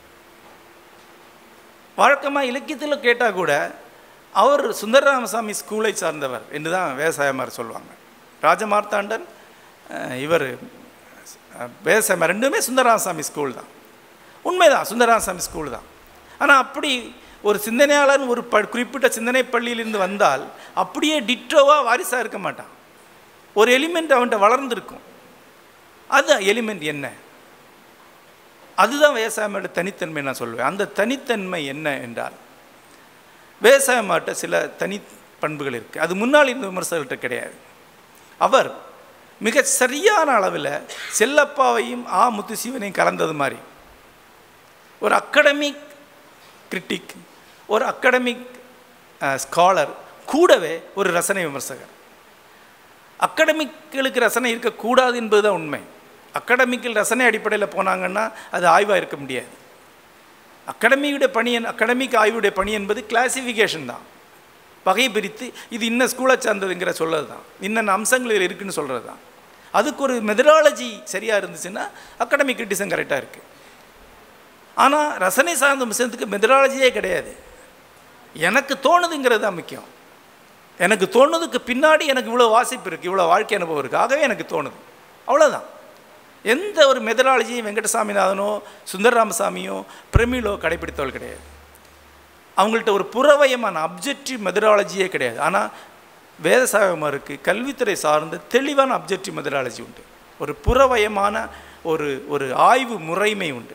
வழக்கமாக இலக்கியத்தில் கேட்டால் கூட அவர் சுந்தரராமசாமி ஸ்கூலை சார்ந்தவர் என்று தான் விவசாயமார் சொல்லுவாங்க ராஜமார்த்தாண்டன் அஹ், இவர் அஹ், விவசாயமார் ரெண்டுமே சுந்தரராமசாமி ஸ்கூல் தான் உண்மைதான் சுந்தரராமசாமி ஸ்கூல் தான் ஆனால் அப்படி ஒரு சிந்தனையாளன் ஒரு ப குறிப்பிட்ட சிந்தனை பள்ளியிலிருந்து வந்தால் அப்படியே டிட்டோவாக வாரிசாக இருக்க மாட்டான் ஒரு எலிமெண்ட் அவன்கிட்ட வளர்ந்துருக்கும் அது எலிமெண்ட் என்ன அதுதான் விவசாயமோட தனித்தன்மை நான் சொல்லுவேன் அந்த தனித்தன்மை என்ன என்றால் விவசாயமாட்ட சில தனி பண்புகள் இருக்குது அது முன்னாள் இருந்த விமர்சகர்கிட்ட கிடையாது அவர் மிக சரியான அளவில் செல்லப்பாவையும் ஆ முத்துசிவனையும் கலந்தது மாதிரி ஒரு அகடமிக் கிரிட்டிக் ஒரு அகடமிக் ஸ்காலர் கூடவே ஒரு ரசனை விமர்சகர் அகடமிக்களுக்கு ரசனை இருக்கக்கூடாது என்பது தான் உண்மை அகடமிக்கில் ரசனை அடிப்படையில் போனாங்கன்னா அது ஆய்வாக இருக்க முடியாது அகடமியுடைய பணி என் அகடமிக் ஆய்வுடைய பணி என்பது கிளாசிஃபிகேஷன் தான் வகை பிரித்து இது இன்ன ஸ்கூலை சார்ந்ததுங்கிற சொல்கிறது தான் இன்னென்ன அம்சங்கள் இதில் இருக்குன்னு சொல்கிறது தான் அதுக்கு ஒரு மெதடாலஜி சரியாக இருந்துச்சுன்னா அகடமிக் கிரிட்டிசம் கரெக்டாக இருக்குது ஆனால் ரசனை சார்ந்த விஷயத்துக்கு மெதடாலஜியே கிடையாது எனக்கு தோணுதுங்கிறது தான் முக்கியம் எனக்கு தோணுதுக்கு பின்னாடி எனக்கு இவ்வளோ வாசிப்பு இருக்குது இவ்வளோ வாழ்க்கை அனுபவம் இருக்குது ஆகவே எனக்கு தோணுது அவ்வளோதான் எந்த ஒரு மெதடாலஜியும் வெங்கடசாமிநாதனோ சுந்தரராமசாமியோ பிரமிழோ கடைபிடித்தவள் கிடையாது அவங்கள்ட்ட ஒரு புறவயமான அப்ஜெக்டிவ் மெதடாலஜியே கிடையாது ஆனால் வேதசாகமாருக்கு கல்வித்துறை சார்ந்த தெளிவான அப்ஜெக்டிவ் மெதடாலஜி உண்டு ஒரு புறவயமான ஒரு ஒரு ஆய்வு முறைமை உண்டு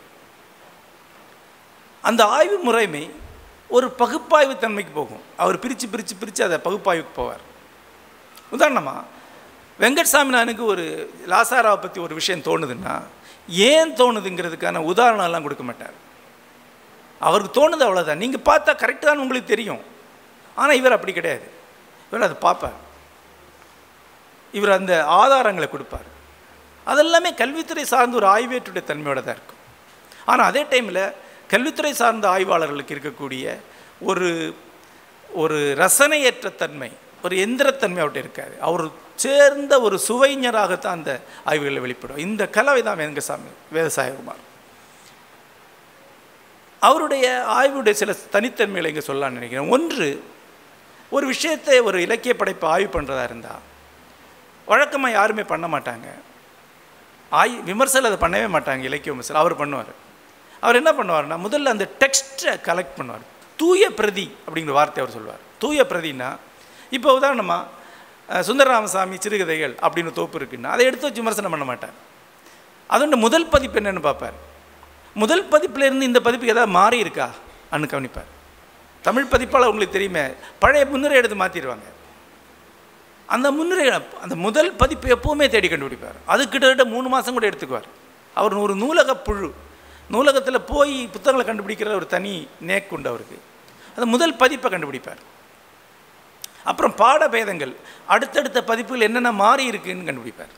அந்த ஆய்வு முறைமை ஒரு பகுப்பாய்வு தன்மைக்கு போகும் அவர் பிரித்து பிரித்து பிரித்து அதை பகுப்பாய்வுக்கு போவார் உதாரணமாக வெங்கட்சாமிநாதனுக்கு ஒரு லாசாராவை பற்றி ஒரு விஷயம் தோணுதுன்னா ஏன் தோணுதுங்கிறதுக்கான உதாரணம்லாம் கொடுக்க மாட்டார் அவருக்கு தோணுது அவ்வளோதான் நீங்கள் பார்த்தா கரெக்டாக உங்களுக்கு தெரியும் ஆனால் இவர் அப்படி கிடையாது இவர் அதை பார்ப்பார் இவர் அந்த ஆதாரங்களை கொடுப்பார் அதெல்லாமே கல்வித்துறை சார்ந்த ஒரு ஆய்வேற்றுடைய தன்மையோட தான் இருக்கும் ஆனால் அதே டைமில் கல்வித்துறை சார்ந்த ஆய்வாளர்களுக்கு இருக்கக்கூடிய ஒரு ஒரு ரசனையற்ற தன்மை ஒரு எந்திரத்தன்மை அவர்கிட்ட இருக்காது அவர் சேர்ந்த ஒரு சுவைஞராகத்தான் அந்த ஆய்வுகளில் வெளிப்படும் இந்த கலவை தான் வெங்கசாமி வேதசாயகுமார் அவருடைய ஆய்வுடைய சில தனித்தன்மைகளை இங்கே சொல்லலாம்னு நினைக்கிறேன் ஒன்று ஒரு விஷயத்தை ஒரு இலக்கிய படைப்பை ஆய்வு பண்ணுறதா இருந்தால் வழக்கமாக யாருமே பண்ண மாட்டாங்க ஆய் விமர்சனம் அதை பண்ணவே மாட்டாங்க இலக்கிய விமர்சனம் அவர் பண்ணுவார் அவர் என்ன பண்ணுவார்னா முதல்ல அந்த டெக்ஸ்ட்டை கலெக்ட் பண்ணுவார் தூய பிரதி அப்படிங்கிற வார்த்தை அவர் சொல்வார் தூய பிரதின்னா இப்போ உதாரணமாக சுந்தரராமசாமி சிறுகதைகள் அப்படின்னு தொகுப்பு இருக்குன்னா அதை எடுத்து வச்சு விமர்சனம் பண்ண மாட்டார் அதோட முதல் பதிப்பு என்னன்னு பார்ப்பார் முதல் பதிப்புல இருந்து இந்த பதிப்புக்கு ஏதாவது மாறி இருக்கா அன்னு கவனிப்பார் தமிழ் பதிப்பாளர் உங்களுக்கு தெரியுமே பழைய முன்னுரை எடுத்து மாற்றிடுவாங்க அந்த முன்னுரை அந்த முதல் பதிப்பு எப்போவுமே தேடி கண்டுபிடிப்பார் அது கிட்டத்தட்ட மூணு மாதம் கூட எடுத்துக்குவார் அவர் ஒரு நூலக புழு நூலகத்தில் போய் புத்தகங்களை கண்டுபிடிக்கிற ஒரு தனி நேக்கு உண்டு அவருக்கு அந்த முதல் பதிப்பை கண்டுபிடிப்பார் அப்புறம் பாடபேதங்கள் அடுத்தடுத்த பதிப்புகள் என்னென்ன மாறி இருக்குன்னு கண்டுபிடிப்பார்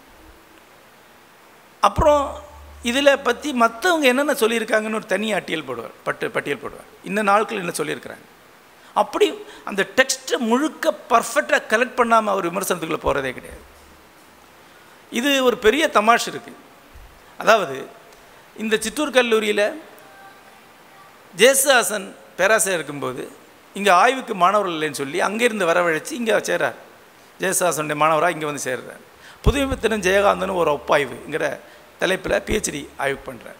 அப்புறம் இதில் பற்றி மற்றவங்க என்னென்ன சொல்லியிருக்காங்கன்னு ஒரு தனி அட்டியல் போடுவார் பட்டு பட்டியல் போடுவார் இந்த நாட்கள் என்ன சொல்லியிருக்கிறாங்க அப்படி அந்த டெக்ஸ்ட்டை முழுக்க பர்ஃபெக்டாக கலெக்ட் பண்ணாமல் அவர் விமர்சனத்துக்குள்ளே போகிறதே கிடையாது இது ஒரு பெரிய தமாஷ் இருக்குது அதாவது இந்த சித்தூர் கல்லூரியில் ஜேசுதாசன் பேராசிரியர் இருக்கும்போது இங்கே ஆய்வுக்கு மாணவர்கள் இல்லைன்னு சொல்லி அங்கேருந்து வரவழைச்சு இங்கே சேரார் ஜெயசாசனுடைய மாணவராக இங்கே வந்து சேர்றார் புதுமைப்பித்தனும் ஜெயகாந்தனும் ஒரு ஒப்பாய்வுங்கிற தலைப்பில் பிஹெச்டி ஆய்வு பண்ணுறார்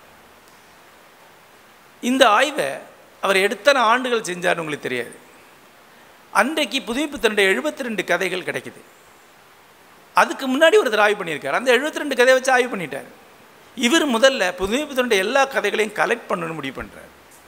இந்த ஆய்வை அவர் எத்தனை ஆண்டுகள் செஞ்சார்னு உங்களுக்கு தெரியாது அன்றைக்கு புதுமைப்பித்தனுடைய எழுபத்தி ரெண்டு கதைகள் கிடைக்குது அதுக்கு முன்னாடி ஒருத்தர் ஆய்வு பண்ணியிருக்கார் அந்த எழுபத்தி ரெண்டு கதையை வச்சு ஆய்வு பண்ணிட்டார் இவர் முதல்ல புதுமைப்பித்தனுடைய எல்லா கதைகளையும் கலெக்ட் பண்ணணும்னு முடிவு பண்ணுறார்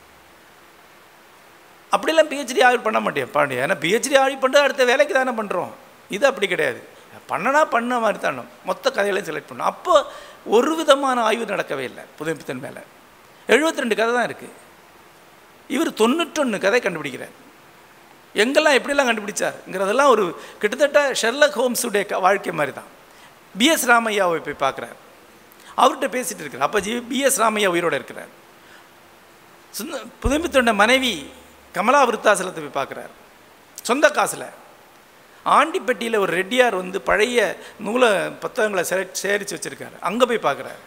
அப்படிலாம் பிஹெச்டி ஆய்வு பண்ண மாட்டேன் பாண்டிய ஏன்னா பிஹெச்டி ஆய்வு பண்ணுறது அடுத்த வேலைக்கு தானே பண்ணுறோம் இது அப்படி கிடையாது பண்ணனா பண்ண மாதிரி தானே மொத்த கதைகளையும் செலக்ட் பண்ணணும் அப்போ ஒரு விதமான ஆய்வு நடக்கவே இல்லை புதுமைப்பித்தன் மேலே எழுபத்தி ரெண்டு கதை தான் இருக்குது இவர் தொண்ணூற்றொன்று கதை கண்டுபிடிக்கிறார் எங்கெல்லாம் எப்படிலாம் கண்டுபிடிச்சாருங்கிறதெல்லாம் ஒரு கிட்டத்தட்ட ஷெர்லக் ஹோம்ஸுடைய க- வாழ்க்கை மாதிரி தான் பிஎஸ் ராமையாவை போய் பார்க்குறாரு அவர்கிட்ட பேசிகிட்டு இருக்கிறார் அப்போ ஜி பிஎஸ் ராமையா உயிரோடு இருக்கிறார் சுந்த புதுமைத்தொண்ட மனைவி கமலா விருத்தாசலத்தை போய் பார்க்குறாரு சொந்த காசில் ஆண்டிப்பட்டியில் ஒரு ரெட்டியார் வந்து பழைய நூல புத்தகங்களை சே சேரித்து வச்சுருக்காரு அங்கே போய் பார்க்குறாரு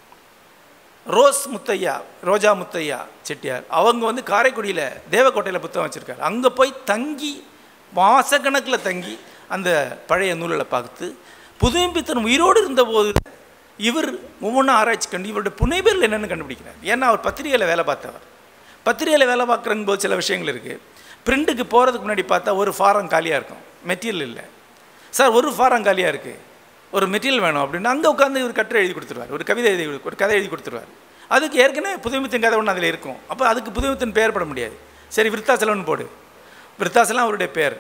ரோஸ் முத்தையா ரோஜா முத்தையா செட்டியார் அவங்க வந்து காரைக்குடியில் தேவக்கோட்டையில் புத்தகம் வச்சுருக்காரு அங்கே போய் தங்கி மாசக்கணக்கில் தங்கி அந்த பழைய நூல்களை பார்த்து புதுமைப்பித்தன் உயிரோடு இருந்தபோது இவர் ஒவ்வொன்றும் ஆராய்ச்சி கண்டு இவருடைய புனைபெயரில் என்னென்னு கண்டுபிடிக்கிறார் ஏன்னா அவர் பத்திரிகையில் வேலை பார்த்தவர் பத்திரிகையில் வேலை பார்க்குறங்க போது சில விஷயங்கள் இருக்குது பிரிண்ட்டுக்கு போகிறதுக்கு முன்னாடி பார்த்தா ஒரு ஃபாரம் காலியாக இருக்கும் மெட்டீரியல் இல்லை சார் ஒரு ஃபாரம் காலியாக இருக்குது ஒரு மெட்டீரியல் வேணும் அப்படின்னு அங்கே உட்காந்து ஒரு கட்டுரை எழுதி கொடுத்துருவார் ஒரு கவிதை எழுதி கொடு- ஒரு கதை எழுதி கொடுத்துருவார் அதுக்கு ஏற்கனவே புதுமித்தின் கதை ஒன்று அதில் இருக்கும் அப்போ அதுக்கு புதுமித்தின் பெயர் பட முடியாது சரி விருத்தாசலம்னு போடு விருத்தாசலம் அவருடைய பேர்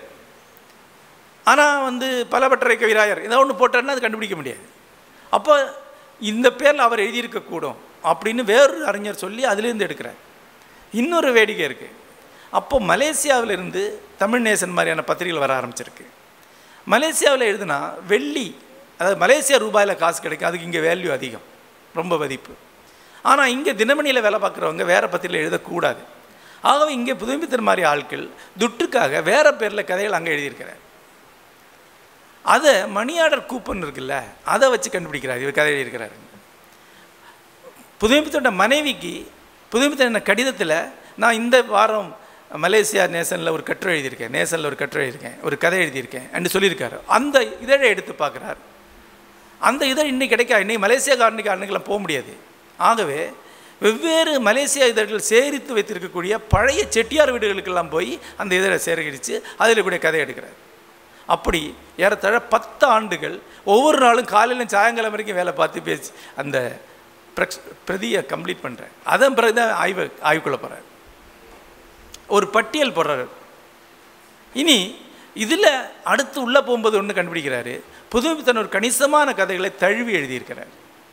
ஆனால் வந்து பலபட்டறை கவிராயர் இதை ஒன்று போட்டாருன்னா அது கண்டுபிடிக்க முடியாது அப்போ இந்த பேரில் அவர் எழுதியிருக்கக்கூடும் அப்படின்னு வேறொரு அறிஞர் சொல்லி அதிலிருந்து எடுக்கிறார் இன்னொரு வேடிக்கை இருக்குது அப்போ மலேசியாவில் இருந்து தமிழ் நேசன் மாதிரியான பத்திரிகைகள் வர ஆரம்பிச்சிருக்கு மலேசியாவில் எழுதுனா வெள்ளி அதாவது மலேசியா ரூபாயில் காசு கிடைக்கும் அதுக்கு இங்கே வேல்யூ அதிகம் ரொம்ப மதிப்பு ஆனால் இங்கே தினமணியில் வேலை பார்க்குறவங்க வேறு பத்திரிகையில் எழுதக்கூடாது ஆகவே இங்கே புதுமைப்பித்தன் மாதிரி ஆட்கள் துட்டுக்காக வேறு பேரில் கதைகள் அங்கே எழுதியிருக்கிறார் அதை மணி ஆர்டர் கூப்பன் இருக்குல்ல அதை வச்சு கண்டுபிடிக்கிறார் இவர் கதை எழுதியிருக்கிறாரு புதுமைப்பித்தோட மனைவிக்கு புதுமைப்பித்தன் கடிதத்தில் நான் இந்த வாரம் மலேசியா நேசனில் ஒரு கட்டுரை எழுதியிருக்கேன் நேசனில் ஒரு கட்டுரை எழுதியிருக்கேன் ஒரு கதை எழுதியிருக்கேன் என்று சொல்லியிருக்காரு அந்த இதழை எடுத்து பார்க்குறார் அந்த இதழ் இன்னைக்கு கிடைக்கா இன்னைக்கு மலேசியா காரணிக்கு அன்னைக்கெல்லாம் போக முடியாது ஆகவே வெவ்வேறு மலேசியா இதழ்கள் சேரித்து வைத்திருக்கக்கூடிய பழைய செட்டியார் வீடுகளுக்கெல்லாம் போய் அந்த இதழை சேகரித்து அதில் கூட கதை எடுக்கிறார் அப்படி ஏறத்தாழ பத்து ஆண்டுகள் ஒவ்வொரு நாளும் காலையிலும் சாயங்காலம் வரைக்கும் வேலை பார்த்து பேசி அந்த பிரக்ஸ் பிரதியை கம்ப்ளீட் பண்ணுறேன் அதன் பிறகு தான் ஆய்வு ஆய்வுக்குள்ளே போகிறார் ஒரு பட்டியல் போடுறாரு இனி இதில் அடுத்து உள்ளே போகும்போது ஒன்று கண்டுபிடிக்கிறாரு புதுமைத்தன் ஒரு கணிசமான கதைகளை தழுவி எழுதியிருக்கிறார்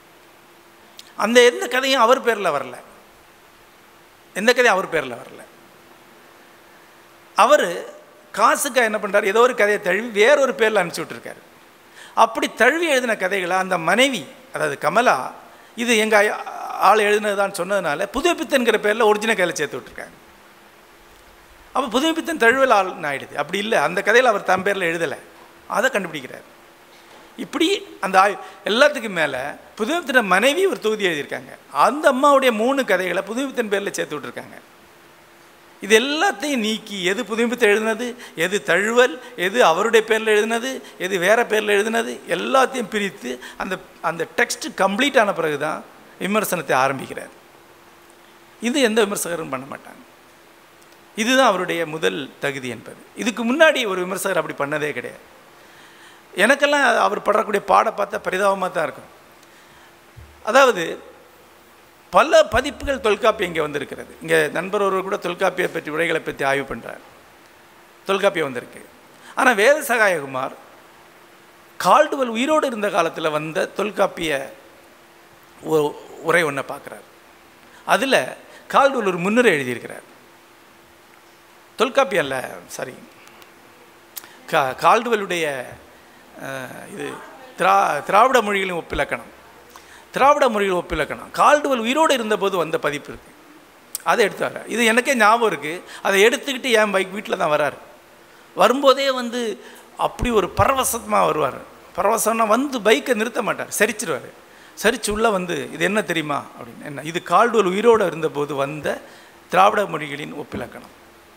அந்த எந்த கதையும் அவர் பேரில் வரல எந்த கதையும் அவர் பேரில் வரல அவர் காசுக்காக என்ன பண்ணுறாரு ஏதோ ஒரு கதையை தழுவி வேறொரு பேரில் அனுப்பிச்சி விட்ருக்காரு அப்படி தழுவி எழுதின கதைகளை அந்த மனைவி அதாவது கமலா இது எங்கள் ஆள் எழுதினதுதான் சொன்னதுனால புதுப்பித்தன்கிற பேரில் ஒரிஜினல் கதையில் சேர்த்து விட்ருக்காங்க அப்போ புதுமைப்பித்தன் தழுவல் ஆள் ஆயிடுது அப்படி இல்லை அந்த கதையில் அவர் தன் பேரில் எழுதலை அதை கண்டுபிடிக்கிறார் இப்படி அந்த ஆய் எல்லாத்துக்கும் மேலே புதுமைப்பித்தன் மனைவி ஒரு தொகுதி எழுதியிருக்காங்க அந்த அம்மாவுடைய மூணு கதைகளை புதுமைப்பித்தன் பேரில் சேர்த்து விட்ருக்காங்க இது எல்லாத்தையும் நீக்கி எது புதுமைப்பித்தன் எழுதினது எது தழுவல் எது அவருடைய பேரில் எழுதினது எது வேறு பேரில் எழுதினது எல்லாத்தையும் பிரித்து அந்த அந்த டெக்ஸ்ட் கம்ப்ளீட் ஆன பிறகு தான் விமர்சனத்தை ஆரம்பிக்கிறார் இது எந்த விமர்சகரும் பண்ண மாட்டாங்க இதுதான் அவருடைய முதல் தகுதி என்பது இதுக்கு முன்னாடி ஒரு விமர்சகர் அப்படி பண்ணதே கிடையாது எனக்கெல்லாம் அவர் படுறக்கூடிய பாட பார்த்தா பரிதாபமாக தான் இருக்கும் அதாவது பல பதிப்புகள் தொல்காப்பியம் இங்கே வந்திருக்கிறது இங்கே நண்பர் ஒருவர் கூட தொல்காப்பியை பற்றி உரைகளை பற்றி ஆய்வு பண்ணுறார் தொல்காப்பியம் வந்திருக்கு ஆனால் வேத சகாயகுமார் கால்டுவல் உயிரோடு இருந்த காலத்தில் வந்த தொல்காப்பிய ஒரு உரை ஒன்றை பார்க்குறார் அதில் கால்டுவல் ஒரு முன்னுரை எழுதியிருக்கிறார் தொல்காப்பியம் இல்லை சாரி கா கால்டுவலுடைய அஹ், இது திரா திராவிட மொழிகளின் ஒப்பிலக்கணம் திராவிட மொழிகள் ஒப்பிலக்கணம் கால்டுவல் உயிரோடு இருந்தபோது வந்த பதிப்பு இருக்குது அதை எடுத்து வர்றார் இது எனக்கே ஞாபகம் இருக்குது அதை எடுத்துக்கிட்டு என் பைக் வீட்டில் தான் வராரு வரும்போதே வந்து அப்படி ஒரு பரவசமாக வருவார் பரவசம்னா வந்து பைக்கை நிறுத்த மாட்டார் சரிச்சிருவார் சரிச்சு உள்ளே வந்து இது என்ன தெரியுமா அப்படின்னு என்ன இது கால்டுவல் உயிரோடு இருந்தபோது வந்த திராவிட மொழிகளின் ஒப்பிலக்கணம்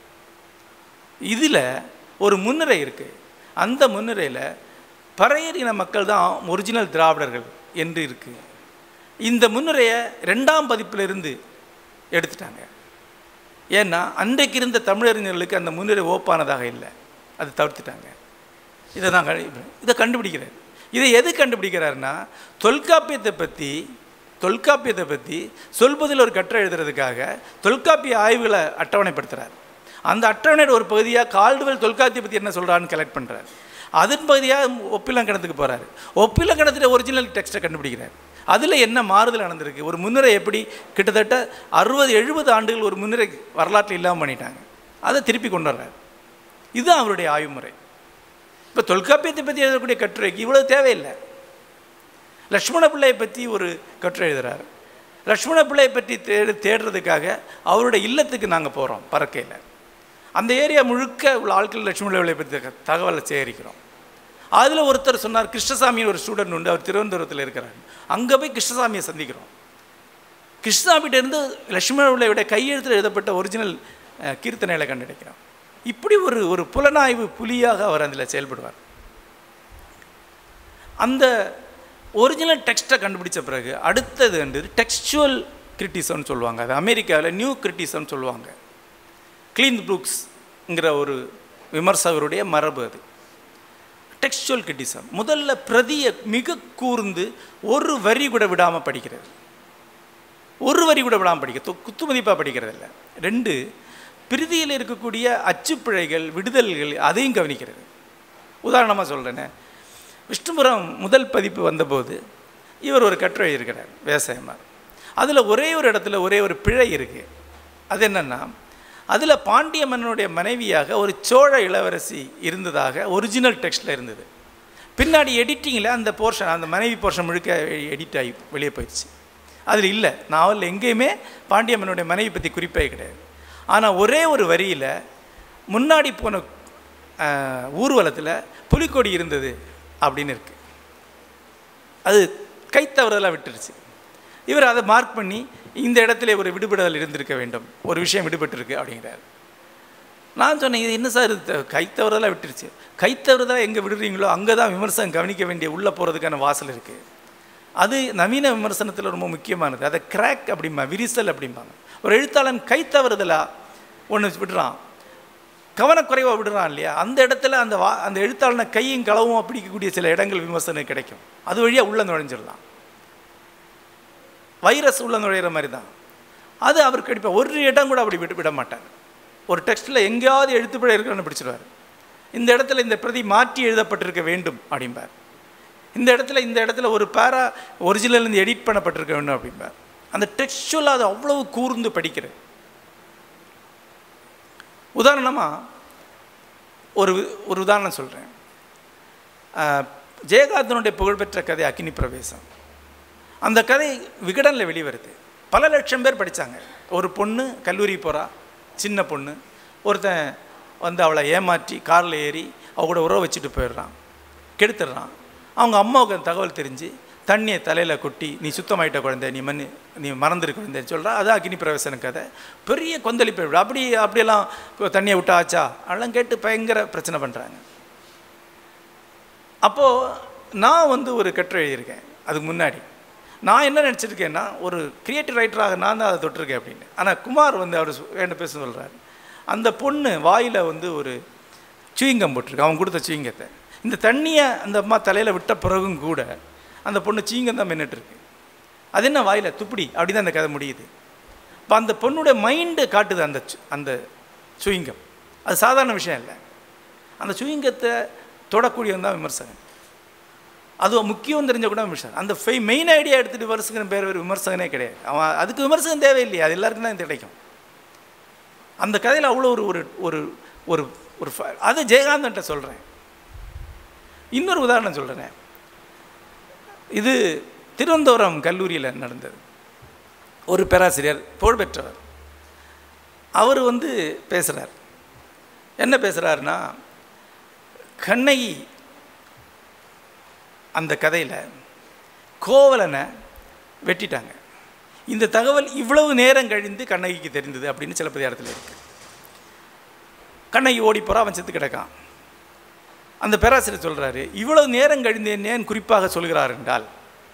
இதில் ஒரு முன்னுரை இருக்குது அந்த முன்னுரையில் பறையர் இன மக்கள் தான் ஒரிஜினல் திராவிடர்கள் என்று இருக்குது இந்த முன்னுரையை ரெண்டாம் பதிப்பிலிருந்து எடுத்துட்டாங்க ஏன்னா அன்றைக்கு இருந்த தமிழறிஞர்களுக்கு அந்த முன்னுரை ஓப்பானதாக இல்லை அது தவிர்த்துட்டாங்க இதை தான் கண்டு- இதை கண்டுபிடிக்கிறார் இதை எது கண்டுபிடிக்கிறாருன்னா தொல்காப்பியத்தை பற்றி தொல்காப்பியத்தை பற்றி சொல்பதில் ஒரு கட்டுரை எழுதுறதுக்காக தொல்காப்பிய ஆய்வுகளை அட்டவணைப்படுத்துகிறார் அந்த அட்டவணையோட ஒரு பகுதியாக கால்டுவெல் தொல்காப்பியை பற்றி என்ன சொல்கிறான்னு கலெக்ட் பண்ணுறாரு அதன் பகுதியாக ஒப்பிலக்கணத்துக்கு போகிறாரு ஒப்பிலக்கணத்தில் ஒரிஜினல் டெக்ஸ்ட்டை கண்டுபிடிக்கிறார் அதில் என்ன மாறுதல் நடந்திருக்கு ஒரு முன்னுரை எப்படி கிட்டத்தட்ட அறுபது எழுபது ஆண்டுகள் ஒரு முன்னுரை வரலாற்றில் இல்லாமல் பண்ணிட்டாங்க அதை திருப்பி கொண்டு வர்றாரு இதுதான் அவருடைய ஆய்வுமுறை இப்போ தொல்காப்பியத்தை பற்றி எழுதக்கூடிய கட்டுரைக்கு இவ்வளவு தேவையில்லை லக்ஷ்மண பிள்ளையை பற்றி ஒரு கட்டுரை எழுதுறார் லக்ஷ்மண பிள்ளையை பற்றி தேடு தேடுறதுக்காக அவருடைய இல்லத்துக்கு நாங்கள் போகிறோம் பறக்கையில் அந்த ஏரியா முழுக்க உள்ள ஆட்கள் லட்சுமண பிள்ளையை பற்றி த- தகவலை சேகரிக்கிறோம் அதில் ஒருத்தர் சொன்னார் கிருஷ்ணசாமின்னு ஒரு ஸ்டூடெண்ட் உண்டு அவர் திருவனந்தபுரத்தில் இருக்கிறார் அங்கே போய் கிருஷ்ணசாமியை சந்திக்கிறோம் கிருஷ்ணசாமிகிட்ட இருந்து லட்சுமண பிள்ளையுடைய கையெழுத்தில் எழுதப்பட்ட ஒரிஜினல் அஹ், கீர்த்தனைகளை கண்டடைக்கிறோம் இப்படி ஒரு ஒரு புலனாய்வு புலியாக அவர் அதில் செயல்படுவார் அந்த ஒரிஜினல் டெக்ஸ்ட்டை கண்டுபிடிச்ச பிறகு அடுத்தது வந்து டெக்ஸ்டுவல் கிரிட்டிசம்னு சொல்லுவாங்க அது அமெரிக்காவில் நியூ கிரிட்டிசம்னு சொல்லுவாங்க க்ளீன் புரூக்ஸ்ங்கிற ஒரு விமர்சகருடைய மரபு அது டெக்ஸ்டுவல் கிரிட்டிசம் முதல்ல பிரதியை மிக கூர்ந்து ஒரு வரி கூட விடாமல் படிக்கிறது ஒரு வரி கூட விடாமல் படிக்க து- குத்துமதிப்பாக படிக்கிறது இல்லை ரெண்டு பிரதியில் இருக்கக்கூடிய அச்சுப்பிழைகள் விடுதல்கள் அதையும் கவனிக்கிறது உதாரணமாக சொல்கிறேனே விஷ்ணுபுரம் முதல் பதிப்பு வந்தபோது இவர் ஒரு கட்டுரை எழுதியிருக்கிறார் விவசாயமார் அதில் ஒரே ஒரு இடத்துல ஒரே ஒரு பிழை இருக்குது அது என்னென்னா அதில் பாண்டிய மன்னனுடைய மனைவியாக ஒரு சோழ இளவரசி இருந்ததாக ஒரிஜினல் டெக்ஸ்ட்டில் இருந்தது பின்னாடி எடிட்டிங்கில் அந்த போர்ஷன் அந்த மனைவி போர்ஷன் முழுக்க எடிட் ஆகி வெளியே போயிடுச்சு அதில் இல்லை நாவலில் எங்கேயுமே பாண்டிய மன்னனுடைய மனைவி பற்றி குறிப்பே கிடையாது ஆனால் ஒரே ஒரு வரியில் முன்னாடி போன ஆஹ், ஊர்வலத்தில் புலிக்கொடி இருந்தது அப்படின்னு இருக்கு அது கைத்தவறதெல்லாம் விட்டுருச்சு இவர் அதை மார்க் பண்ணி இந்த இடத்துல ஒரு விடுபடுதல் இருந்திருக்க வேண்டும் ஒரு விஷயம் விடுபட்டிருக்கு அப்படிங்கிறார் நான் சொன்னேன் இது என்ன சார் இது கைத்தவறதெல்லாம் விட்டுருச்சு கைத்தவறதெல்லாம் எங்கே விடுறீங்களோ அங்கே தான் விமர்சனம் கவனிக்க வேண்டிய உள்ளே போகிறதுக்கான வாசல் இருக்குது அது நவீன விமர்சனத்தில் ரொம்ப முக்கியமானது அதை கிராக் அப்படிம்பா விரிசல் அப்படிம்பாங்க ஒரு எழுத்தாளன் கைத்தவறுதலாக ஒன்று விடுறான் கவனக்குறைவாக விடுறான் இல்லையா அந்த இடத்துல அந்த வா அந்த எழுத்தாளனை கையும் களவும் பிடிக்கக்கூடிய சில இடங்கள் விமர்சனம் கிடைக்கும் அது வழியாக உள்ள நுழைஞ்சிடலாம் வைரஸ் உள்ள நுழையிற மாதிரி தான் அது அவர் கண்டிப்பா ஒரு இடம் கூட அப்படி விட்டு விட மாட்டார் ஒரு டெக்ஸ்ட்டில் எங்கேயாவது எழுத்துப்பிழை இருக்கிறன்னு பிடிச்சிருவார் இந்த இடத்துல இந்த பிரதி மாற்றி எழுதப்பட்டிருக்க வேண்டும் அப்படிம்பார் இந்த இடத்துல இந்த இடத்துல ஒரு பேரா ஒரிஜினல் எடிட் பண்ணப்பட்டிருக்க வேண்டும் அப்படிம்பார் அந்த டெக்ஸ்டுவல் அது அவ்வளவு கூர்ந்து படிக்கிறது உதாரணமாக ஒரு ஒரு உதாரணம் சொல்கிறேன் ஜெயகாந்தனுடைய புகழ்பெற்ற கதை அக்கினி பிரவேசம் அந்த கதை விகடனில் வெளிவருது பல லட்சம் பேர் படித்தாங்க ஒரு பொண்ணு கல்லூரி போகிறா சின்ன பொண்ணு ஒருத்தன் வந்து அவளை ஏமாற்றி காரில் ஏறி அவ கூட உறவு வச்சுட்டு போயிடுறான் கெடுத்துடுறான் அவங்க அம்மாவுக்கு அந்த தகவல் தெரிஞ்சு தண்ணியை தலையில் கொட்டி நீ சுத்தமாயிட்ட குழந்தை நீ மண்ணு நீ மறந்துரு குழந்தைன்னு சொல்கிறா அது அக்னி பிரவேசன கதை பெரிய கொந்தளிப்பு விடு. அப்படி அப்படியெல்லாம் இப்போ தண்ணியை விட்டா ஆச்சா அதெல்லாம் கேட்டு பயங்கர பிரச்சனை பண்ணுறாங்க அப்போது நான் வந்து ஒரு கட்டுரை எழுதியிருக்கேன் அதுக்கு முன்னாடி நான் என்ன நினச்சிருக்கேன்னா ஒரு கிரியேட்டிவ் ரைட்டராக நான் தான் அதை தொட்டிருக்கேன் அப்படின்னு ஆனால் குமார் வந்து அவர் சொ- வேண்ட பேச சொல்கிறாரு அந்த பொண்ணு வாயில் வந்து ஒரு சுவிங்கம் போட்டிருக்கு அவன் கொடுத்த சுவிங்கத்தை இந்த தண்ணியை அந்த அம்மா தலையில் விட்ட பிறகும் கூட அந்த பொண்ணு சீங்கம் தான் மின்னுட்டு இருக்கு அது என்ன வாயில் துப்பிடி அப்படி தான் அந்த கதை முடியுது இப்போ அந்த பொண்ணுடைய மைண்டு காட்டுது அந்த சு- அந்த சுவிங்கம் அது சாதாரண விஷயம் இல்லை அந்த சுவிங்கத்தை தொடக்கூடியவன் தான் விமர்சகன் அது முக்கியம் தெரிஞ்ச கூட விமர்சகன் அந்த ஃபை மெயின் ஐடியா எடுத்துகிட்டு விமர்சகன் பேர் ஒரு விமர்சகனே கிடையாது அவன் அதுக்கு விமர்சகம் தேவையில்லையே அது எல்லாருக்கும் தான் கிடைக்கும் அந்த கதையில் அவ்வளோ ஒரு ஒரு ஒரு ஒரு ஒரு ஃப- அது ஜெயகாந்தன்ட்ட சொல்கிறேன் இன்னொரு உதாரணம் சொல்கிறேன் இது திருவனந்தபுரம் கல்லூரியில் நடந்தது ஒரு பேராசிரியர் புகழ்பெற்றவர் அவர் வந்து பேசுகிறார் என்ன பேசுகிறாருன்னா கண்ணகி அந்த கதையில் கோவலனை வெட்டிட்டாங்க இந்த தகவல் இவ்வளவு நேரம் கழிந்து கண்ணகிக்கு தெரிந்தது அப்படின்னு சிலப்பதிகாரத்தில் இருக்கு கண்ணகி ஓடி போகிறா அவன் செத்து கிடக்கான் அந்த பேராசிரியர் சொல்கிறாரு இவ்வளவு நேரம் கழிந்து என்ன ஏன் குறிப்பாக சொல்கிறார் என்றால்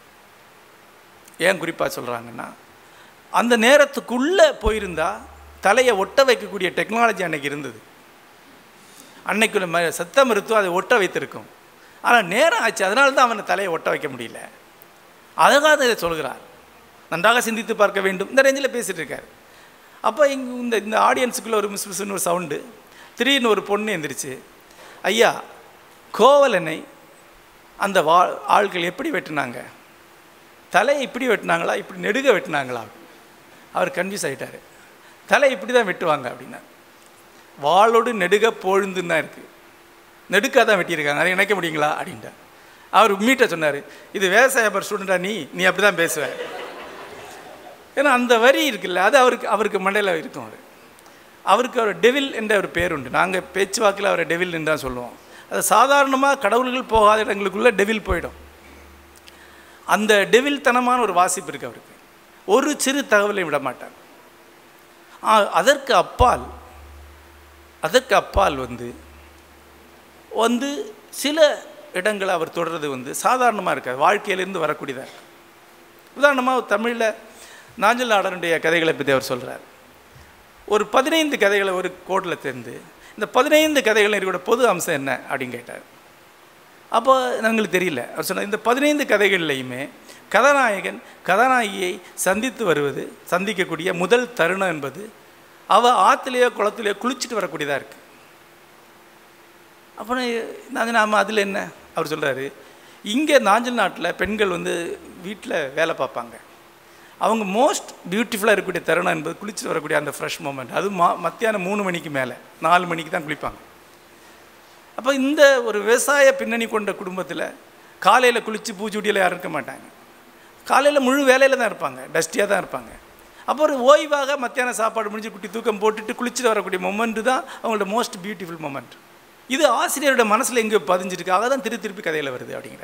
ஏன் குறிப்பாக சொல்கிறாங்கன்னா அந்த நேரத்துக்குள்ளே போயிருந்தா தலையை ஒட்ட வைக்கக்கூடிய டெக்னாலஜி அன்னைக்கு இருந்தது அன்னைக்குள்ள ம சத்த மருத்துவம் அதை ஒட்ட வைத்திருக்கும் ஆனால் நேரம் ஆச்சு அதனால தான் அவனை தலையை ஒட்ட வைக்க முடியல அழகாக இதை சொல்கிறார் நன்றாக சிந்தித்து பார்க்க வேண்டும் இந்த ரேஞ்சில் பேசிகிட்டு இருக்கார் அப்போ இங்கே இந்த இந்த ஆடியன்ஸுக்குள்ளே ஒரு மிஸ் மிஸ்னு ஒரு சவுண்டு திடீர்னு ஒரு பொண்ணு எந்திரிச்சு ஐயா கோவலனை அந்த வா ஆள்கள் எப்படி வெட்டினாங்க தலையை இப்படி வெட்டினாங்களா இப்படி நெடுக வெட்டினாங்களா அவர் கன்ஃபியூஸ் ஆகிட்டார் தலை இப்படி தான் வெட்டுவாங்க அப்படின்னா வாளோடு நெடுக பொழுந்துன்னு தான் இருக்குது நெடுக்காக தான் வெட்டியிருக்காங்க அதை நினைக்க முடியுங்களா அப்படின்ட்டார் அவர் மீட்ட சொன்னார் இது விவசாய ஸ்டூடெண்டா நீ நீ அப்படி தான் பேசுவ ஏன்னா அந்த வரி இருக்குல்ல அது அவருக்கு அவருக்கு மண்டையில் இருக்கும் அவர் அவருக்கு அவர் டெவில் என்ற ஒரு பேர் உண்டு நாங்கள் பேச்சுவாக்கில் அவரை டெவில் என்று தான் சொல்லுவோம் அது சாதாரணமாக கடவுள்கள் போகாத இடங்களுக்குள்ளே டெவில் போயிடும் அந்த டெவில் தனமான ஒரு வாசிப்பு இருக்கு அவருக்கு ஒரு சிறு தகவலை விட மாட்டார் ஆ, அதற்கு அப்பால் அதற்கு அப்பால் வந்து வந்து சில இடங்களை அவர் தொடர்றது வந்து சாதாரணமாக இருக்காது வாழ்க்கையிலேருந்து வரக்கூடியதாக இருக்கு உதாரணமாக தமிழில் நாஞ்சல் நாடனுடைய கதைகளை பற்றி அவர் சொல்கிறார் ஒரு பதினைந்து கதைகளை ஒரு கோட்டில் தெரிந்து இந்த பதினைந்து கதைகள் இருக்கோட பொது அம்சம் என்ன அப்படின்னு கேட்டார் அப்போ எங்களுக்கு தெரியல அவர் சொன்னார் இந்த பதினைந்து கதைகள்லையுமே கதாநாயகன் கதாநாயகியை சந்தித்து வருவது சந்திக்கக்கூடிய முதல் தருணம் என்பது அவள் ஆற்றுலையோ குளத்துலையோ குளிச்சுட்டு வரக்கூடியதாக இருக்குது அப்புறம் நாங்கள் நாம் அதில் என்ன அவர் சொல்கிறாரு இங்கே நாஞ்சல் நாட்டில் பெண்கள் வந்து வீட்டில் வேலை பார்ப்பாங்க அவங்க மோஸ்ட் பியூட்டிஃபுல்லாக இருக்கக்கூடிய தருணம் என்பது குளிச்சுட்டு வரக்கூடிய அந்த ஃப்ரெஷ் மூமெண்ட் அது மா மத்தியானம் மூணு மணிக்கு மேலே நாலு மணிக்கு தான் குளிப்பாங்க அப்போ இந்த ஒரு விவசாய பின்னணி கொண்ட குடும்பத்தில் காலையில் குளித்து பூச்சூட்டியில் யாரும் இருக்க மாட்டாங்க காலையில் முழு வேலையில் தான் இருப்பாங்க டஸ்டியாக தான் இருப்பாங்க அப்போ ஒரு ஓய்வாக மத்தியானம் சாப்பாடு முடிஞ்சு குட்டி தூக்கம் போட்டுட்டு குளிச்சுட்டு வரக்கூடிய மொமெண்ட்டு தான் அவங்களோட மோஸ்ட் பியூட்டிஃபுல் மொமெண்ட் இது ஆசிரியரோட மனசில் எங்கே பதிஞ்சிருக்கு ஆக தான் திருப்பி திருப்பி கதையில் வருது அப்படிங்கிற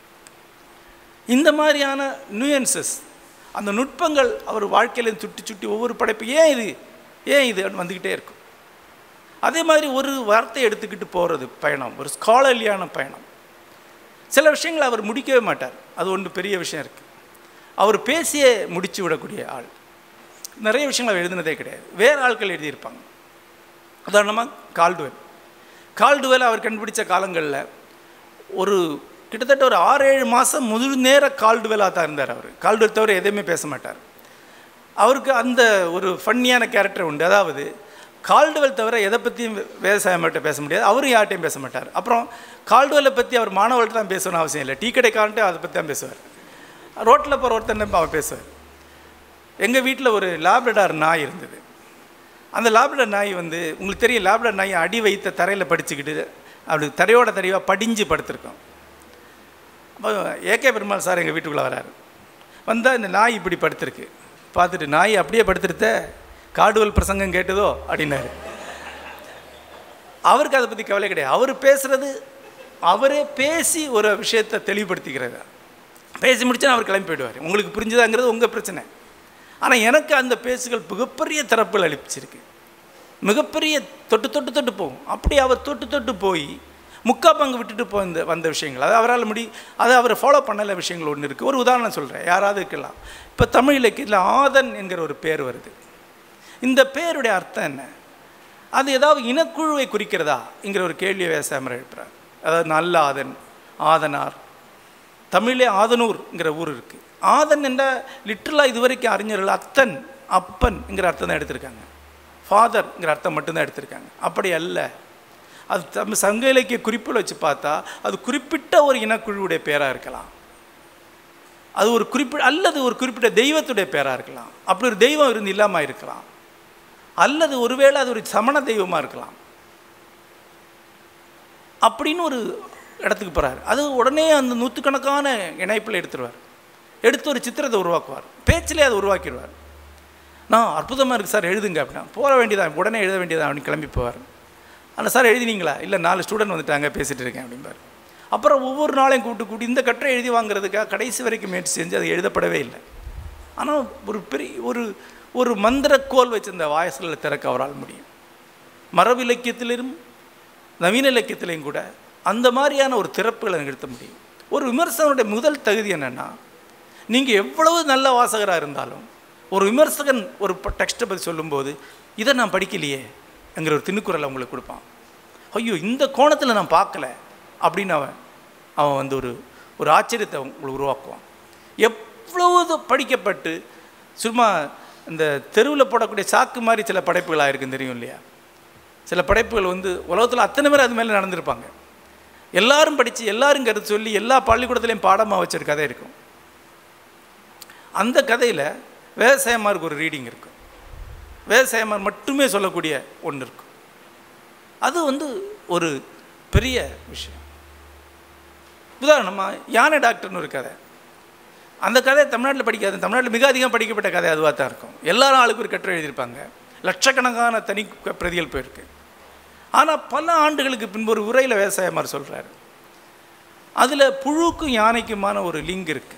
இந்த மாதிரியான நியூயன்சஸ் அந்த நுட்பங்கள் அவர் வாழ்க்கையில சுட்டி சுட்டி ஒவ்வொரு படைப்பு ஏன் இது ஏன் இது அப்படின்னு வந்துக்கிட்டே இருக்கும் அதே மாதிரி ஒரு வார்த்தை எடுத்துக்கிட்டு போகிறது பயணம் ஒரு ஸ்காலர்லியான பயணம் சில விஷயங்களை அவர் முடிக்கவே மாட்டார் அது ஒன்று பெரிய விஷயம் இருக்குது அவர் பேசியே முடிச்சு விடக்கூடிய ஆள் நிறைய விஷயங்கள் அவர் எழுதினதே கிடையாது வேறு ஆட்கள் எழுதியிருப்பாங்க உதாரணமாக கால்டுவெல் கால்டுவெல் அவர் கண்டுபிடிச்ச காலங்களில் ஒரு கிட்டத்தட்ட ஒரு ஆறு ஏழு மாதம் முழு நேர கால்டுவெலாக தான் இருந்தார் அவர் கால்டுவெல் தவிர எதையுமே பேச மாட்டார் அவருக்கு அந்த ஒரு ஃபன்னியான கேரக்டர் உண்டு அதாவது கால்டுவெல் தவிர எதை பற்றியும் விவசாயம்கிட்ட பேச முடியாது அவரும் யார்ட்டையும் பேச மாட்டார் அப்புறம் கால்டுவெல்லை பற்றி அவர் மாணவர்கள்ட்ட தான் பேசணும்னு அவசியம் இல்லை டீ கடைக்காரன்ட்டு அதை பற்றி தான் பேசுவார் ரோட்டில் போகிற ஒருத்தன் அவர் பேசுவார் எங்கள் வீட்டில் ஒரு லேப்ரடார் நாய் இருந்தது அந்த லேப்ரடார் நாய் வந்து உங்களுக்கு தெரியும் லேப்ரடார் நாய் அடி வைத்த தரையில் படிச்சுக்கிட்டு அப்படி தரையோட தரையாக படிஞ்சு படுத்திருக்கோம் அப்போ ஏகே பெருமாள் சார் எங்கள் வீட்டுக்குள்ளே வராரு வந்தால் இந்த நாய் இப்படி படுத்திருக்கு பார்த்துட்டு நாய் அப்படியே படுத்துருத்த காடுவல் பிரசங்கம் கேட்டதோ அப்படின்னாரு அவருக்கு அதை பற்றி கவலை கிடையாது அவர் பேசுகிறது அவரே பேசி ஒரு விஷயத்தை தெளிவுபடுத்திக்கிறது பேசி முடிச்சா அவர் கிளம்பி போயிடுவார் உங்களுக்கு புரிஞ்சுதாங்கிறது உங்கள் பிரச்சனை ஆனால் எனக்கு அந்த பேசுகள் மிகப்பெரிய திறப்புகள் அளிச்சிருக்கு மிகப்பெரிய தொட்டு தொட்டு தொட்டு போகும் அப்படி அவர் தொட்டு தொட்டு போய் முக்கா பங்கு விட்டுட்டு போய் வந்த விஷயங்கள் அது அவரால் முடி அதை அவர் ஃபாலோ பண்ணல விஷயங்கள் ஒன்று இருக்குது ஒரு உதாரணம் சொல்கிறேன் யாராவது இருக்கலாம் இப்போ தமிழ் இலக்கியத்தில் ஆதன் என்கிற ஒரு பேர் வருது இந்த பேருடைய அர்த்தம் என்ன அது ஏதாவது இனக்குழுவை குறிக்கிறதா என்கிற ஒரு கேள்வியை விவசாயம் எழுப்புறார் அதாவது நல்ல ஆதன் ஆதனார் தமிழே ஆதனூர்ங்கிற ஊர் இருக்குது ஆதன் என்ற லிட்ரலாக இதுவரைக்கும் அறிஞர்கள் அத்தன் அப்பன்ங்கிற அர்த்தம் தான் எடுத்திருக்காங்க ஃபாதர்ங்கிற அர்த்தம் மட்டும்தான் எடுத்திருக்காங்க அப்படி அல்ல அது தம் சங்க இலக்கிய குறிப்பில் வச்சு பார்த்தா அது குறிப்பிட்ட ஒரு இனக்குழுவுடைய பேராக இருக்கலாம் அது ஒரு குறிப்பிட்ட அல்லது ஒரு குறிப்பிட்ட தெய்வத்துடைய பேராக இருக்கலாம் அப்படி ஒரு தெய்வம் இருந்து இல்லாமல் இருக்கலாம் அல்லது ஒருவேளை அது ஒரு சமண தெய்வமாக இருக்கலாம் அப்படின்னு ஒரு இடத்துக்கு போகிறார் அது உடனே அந்த நூற்றுக்கணக்கான இணைப்பில் எடுத்துருவார் எடுத்து ஒரு சித்திரத்தை உருவாக்குவார் பேச்சிலே அதை உருவாக்கிடுவார் நான் அற்புதமாக இருக்குது சார் எழுதுங்க அப்படின்னா போக வேண்டியதான் உடனே எழுத வேண்டியதான் அப்படின்னு கிளம்பி போவார் ஆனால் சார் எழுதினீங்களா இல்லை நாலு ஸ்டூடெண்ட் வந்துட்டாங்க பேசிகிட்டு இருக்கேன் அப்படிம்பார் அப்புறம் ஒவ்வொரு நாளையும் கூப்பிட்டு கூட்டி இந்த கட்டுரை எழுதி வாங்குறதுக்காக கடைசி வரைக்கும் முயற்சி செஞ்சு அது எழுதப்படவே இல்லை ஆனால் ஒரு பெரிய ஒரு ஒரு மந்திரக்கோல் வச்சிருந்த வாயசலில் திறக்க அவரால் முடியும் மரபு இலக்கியத்திலும் நவீன இலக்கியத்திலையும் கூட அந்த மாதிரியான ஒரு திறப்புகளை நிறுத்த முடியும் ஒரு விமர்சகனுடைய முதல் தகுதி என்னென்னா நீங்கள் எவ்வளவு நல்ல வாசகராக இருந்தாலும் ஒரு விமர்சகன் ஒரு டெக்ஸ்ட்டை பற்றி சொல்லும்போது இதை நான் படிக்கலையே என்கிற ஒரு திணுக்குறலை உங்களுக்கு கொடுப்பான் ஐயோ இந்த கோணத்தில் நான் பார்க்கல அப்படின்னு அவன் அவன் வந்து ஒரு ஒரு ஆச்சரியத்தை உங்களுக்கு உருவாக்குவான் எவ்வளவு படிக்கப்பட்டு சும்மா இந்த தெருவில் போடக்கூடிய சாக்கு மாதிரி சில படைப்புகளாக இருக்குன்னு தெரியும் இல்லையா சில படைப்புகள் வந்து உலகத்தில் அத்தனை பேர் அது மேலே நடந்திருப்பாங்க எல்லாரும் படித்து எல்லாரும் கருத்து சொல்லி எல்லா பள்ளிக்கூடத்துலேயும் பாடமாக வச்சிருக்க கதை இருக்கும் அந்த கதையில் விவசாயமாருக்கு ஒரு ரீடிங் இருக்கும் விவசாயமார் மட்டுமே சொல்லக்கூடிய ஒன்று இருக்கும் அது வந்து ஒரு பெரிய விஷயம் உதாரணமாக யானை டாக்டர்னு ஒரு கதை அந்த கதை தமிழ்நாட்டில் படிக்காது தமிழ்நாட்டில் மிக அதிகம் படிக்கப்பட்ட கதை அதுவாக தான் இருக்கும் எல்லாரும் ஆளுக்கு ஒரு கட்டுரை எழுதியிருப்பாங்க லட்சக்கணக்கான தனி பிரதிகள் போயிருக்கு ஆனால் பல ஆண்டுகளுக்கு பின்பு ஒரு உரையில் விவசாயமார் சொல்கிறாரு அதில் புழுக்கும் யானைக்குமான ஒரு லிங்க் இருக்குது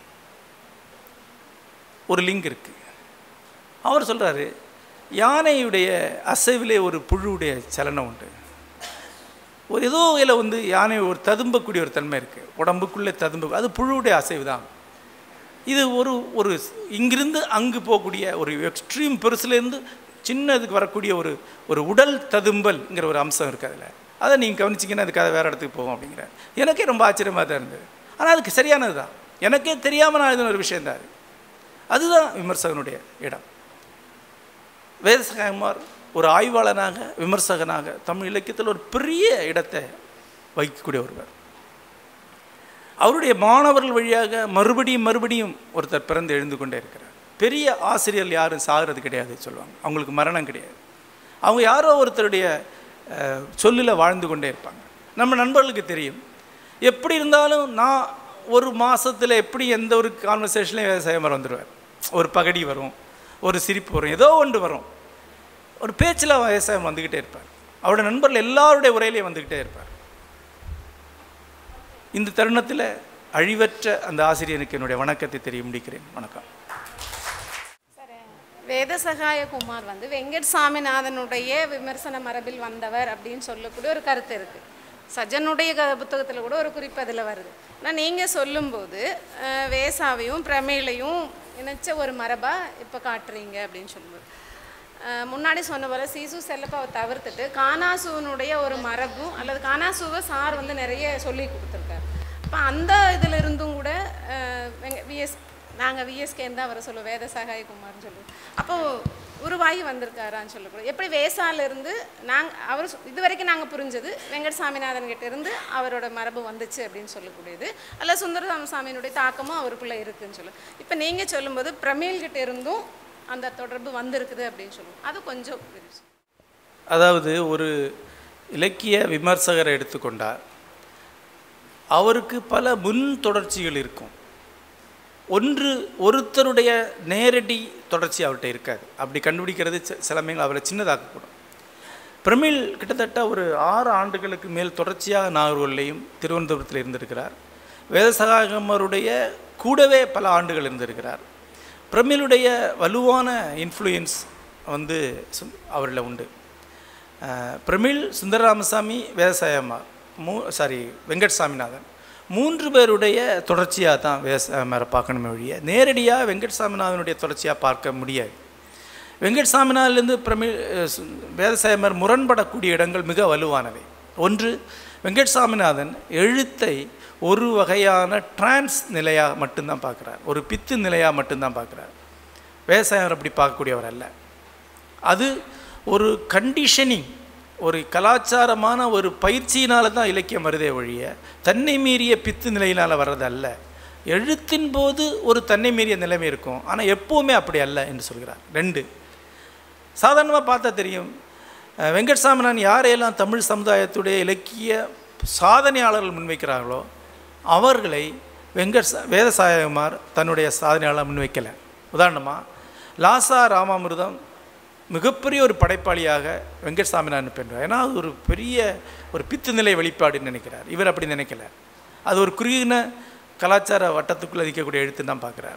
ஒரு லிங்க் இருக்குது அவர் சொல்கிறாரு யானையுடைய அசைவிலே ஒரு புழுவுடைய சலனம் உண்டு ஒரு ஏதோ வகையில் வந்து யானை ஒரு ததும்பக்கூடிய ஒரு தன்மை இருக்குது உடம்புக்குள்ளே ததும்ப அது புழுவுடைய அசைவு தான் இது ஒரு ஒரு இங்கிருந்து அங்கு போகக்கூடிய ஒரு எக்ஸ்ட்ரீம் பெருசுலேருந்து சின்னதுக்கு வரக்கூடிய ஒரு ஒரு உடல் ததும்பல்ங்கிற ஒரு அம்சம் இருக்குது அதில் அதை நீங்கள் கவனிச்சிங்கன்னா அதுக்கு அதை வேறு இடத்துக்கு போகும் அப்படிங்கிற எனக்கே ரொம்ப ஆச்சரியமாக தான் இருந்தது ஆனால் அதுக்கு சரியானது தான் எனக்கே தெரியாமல் நான் எழுதின ஒரு விஷயம் தான் அது அதுதான் விமர்சகனுடைய இடம் வேதசகமார் ஒரு ஆய்வாளனாக விமர்சகனாக தமிழ் இலக்கியத்தில் ஒரு பெரிய இடத்தை வகிக்கக்கூடிய ஒருவர் அவருடைய மாணவர்கள் வழியாக மறுபடியும் மறுபடியும் ஒருத்தர் பிறந்து எழுந்து கொண்டே இருக்கிறார் பெரிய ஆசிரியர்கள் யாரும் சாகிறது கிடையாது சொல்லுவாங்க அவங்களுக்கு மரணம் கிடையாது அவங்க யாரோ ஒருத்தருடைய சொல்லில் வாழ்ந்து கொண்டே இருப்பாங்க நம்ம நண்பர்களுக்கு தெரியும் எப்படி இருந்தாலும் நான் ஒரு மாதத்தில் எப்படி எந்த ஒரு கான்வர்சேஷன்லையும் விவசாயம் வர வந்துடுவார் ஒரு பகடி வரும் ஒரு சிரிப்பு வரும் ஏதோ ஒன்று வரும் ஒரு பேச்சில் விவசாயம் வந்துக்கிட்டே இருப்பார் அவருடைய நண்பர்கள் எல்லாருடைய உரையிலையும் வந்துக்கிட்டே இருப்பார் இந்த தருணத்தில் அழிவற்ற அந்த ஆசிரியனுக்கு என்னுடைய வணக்கத்தை தெரிய முடிக்கிறேன் வணக்கம் வேதசகாய குமார் வந்து வெங்கட் சாமிநாதனுடைய விமர்சன மரபில் வந்தவர் அப்படின்னு சொல்லக்கூடிய ஒரு கருத்து இருக்குது சஜனுடைய க புத்தகத்தில் கூட ஒரு குறிப்பு அதில் வருது ஆனால் நீங்கள் சொல்லும்போது அஹ், வேசாவையும் பிரமேலையும் இணைச்ச ஒரு மரபாக இப்போ காட்டுறீங்க அப்படின்னு சொல்லும்போது அஹ், முன்னாடி சொன்ன போல சீசு செல்லப்பாவை தவிர்த்துட்டு கானாசுவனுடைய ஒரு மரபும் அல்லது கானாசுவை சார் வந்து நிறைய சொல்லி கொடுத்துருக்காரு அப்போ அந்த இதில் இருந்தும் கூட விஎஸ் நாங்கள் விஎஸ்கேன்னு தான் வர சொல்லுவோம் வேத சகாய குமார்னு சொல்லுவோம் அப்போ உருவாகி வந்திருக்காரான்னு சொல்லக்கூடாது எப்படி வேசாலிருந்து நாங்கள் அவர் சொ- இது வரைக்கும் நாங்கள் புரிஞ்சது வெங்கட் சாமிநாதன் கிட்ட இருந்து அவரோட மரபு வந்துச்சு அப்படின்னு சொல்லக்கூடியது அல்ல சுந்தரராம சாமியினுடைய தாக்கமும் அவருக்குள்ளே இருக்குன்னு சொல்லு இப்போ நீங்கள் சொல்லும்போது பிரமேல் கிட்ட இருந்தும் அந்த தொடர்பு வந்திருக்குது அப்படின்னு சொல்லுவோம் அது கொஞ்சம் விரிச்சு. அதாவது ஒரு இலக்கிய விமர்சகரை எடுத்துக்கொண்டால் அவருக்கு பல முன் தொடர்ச்சிகள் இருக்கும் ஒன்று ஒருத்தருடைய நேரடி தொடர்ச்சி அவர்கிட்ட இருக்காது அப்படி கண்டுபிடிக்கிறது சில சமயங்கள் அவரை சின்னதாக்கக்கூடும் பிரமிழ் கிட்டத்தட்ட ஒரு ஆறு ஆண்டுகளுக்கு மேல் தொடர்ச்சியாக நாகர்கோவிலையும் திருவனந்தபுரத்தில் இருந்திருக்கிறார் வேதசகாகமருடைய கூடவே பல ஆண்டுகள் இருந்திருக்கிறார் பிரமிழுடைய வலுவான இன்ஃப்ளூயன்ஸ் வந்து சு- அவரில் உண்டு அஹ், பிரமிழ் சுந்தரராமசாமி வேதசாயம்மா மூ சாரி வெங்கட் சாமிநாதன் மூன்று பேருடைய தொடர்ச்சியாக தான் வேதசாயமாரை பார்க்கணுமே ஒழிய நேரடியாக வெங்கட் சாமிநாதனுடைய தொடர்ச்சியாக பார்க்க முடியாது வெங்கட் சாமினாலிருந்து பிரமி அஹ் சு- வேதசாயமர் முரண்படக்கூடிய இடங்கள் மிக வலுவானவை ஒன்று வெங்கட் சாமிநாதன் எழுத்தை ஒரு வகையான டிரான்ஸ் நிலையாக மட்டும்தான் பார்க்குறார் ஒரு பித்து நிலையாக மட்டும்தான் பார்க்குறார் வேதசாயமர் அப்படி பார்க்கக்கூடியவர் அல்ல அது ஒரு கண்டிஷனிங் ஒரு கலாச்சாரமான ஒரு பயிற்சியினால தான் இலக்கியம் வருதே ஒழிய தன்னை மீறிய பித்து நிலையினால் வர்றதல்ல எழுத்தின் போது ஒரு தன்னை மீறிய நிலைமை இருக்கும் ஆனால் எப்போவுமே அப்படி அல்ல என்று சொல்கிறார் ரெண்டு சாதாரணமாக பார்த்தா தெரியும் அஹ், வெங்கட் சாமினான் யாரையெல்லாம் தமிழ் சமுதாயத்துடைய இலக்கிய சாதனையாளர்கள் முன்வைக்கிறார்களோ அவர்களை வெங்கட் சா- வேதசாயகுமார் தன்னுடைய சாதனையாளர் முன்வைக்கலை உதாரணமாக லாசா ராமாமிர்தம் மிகப்பெரிய ஒரு படைப்பாளியாக வெங்கட் சாமிநாதன் பெற்றார் ஏன்னா அது ஒரு பெரிய ஒரு பித்து நிலை வெளிப்பாடுன்னு நினைக்கிறார் இவர் அப்படி நினைக்கல அது ஒரு குறுகின கலாச்சார வட்டத்துக்குள்ள இருக்கக்கூடிய எழுத்துன்னு தான் பார்க்குறார்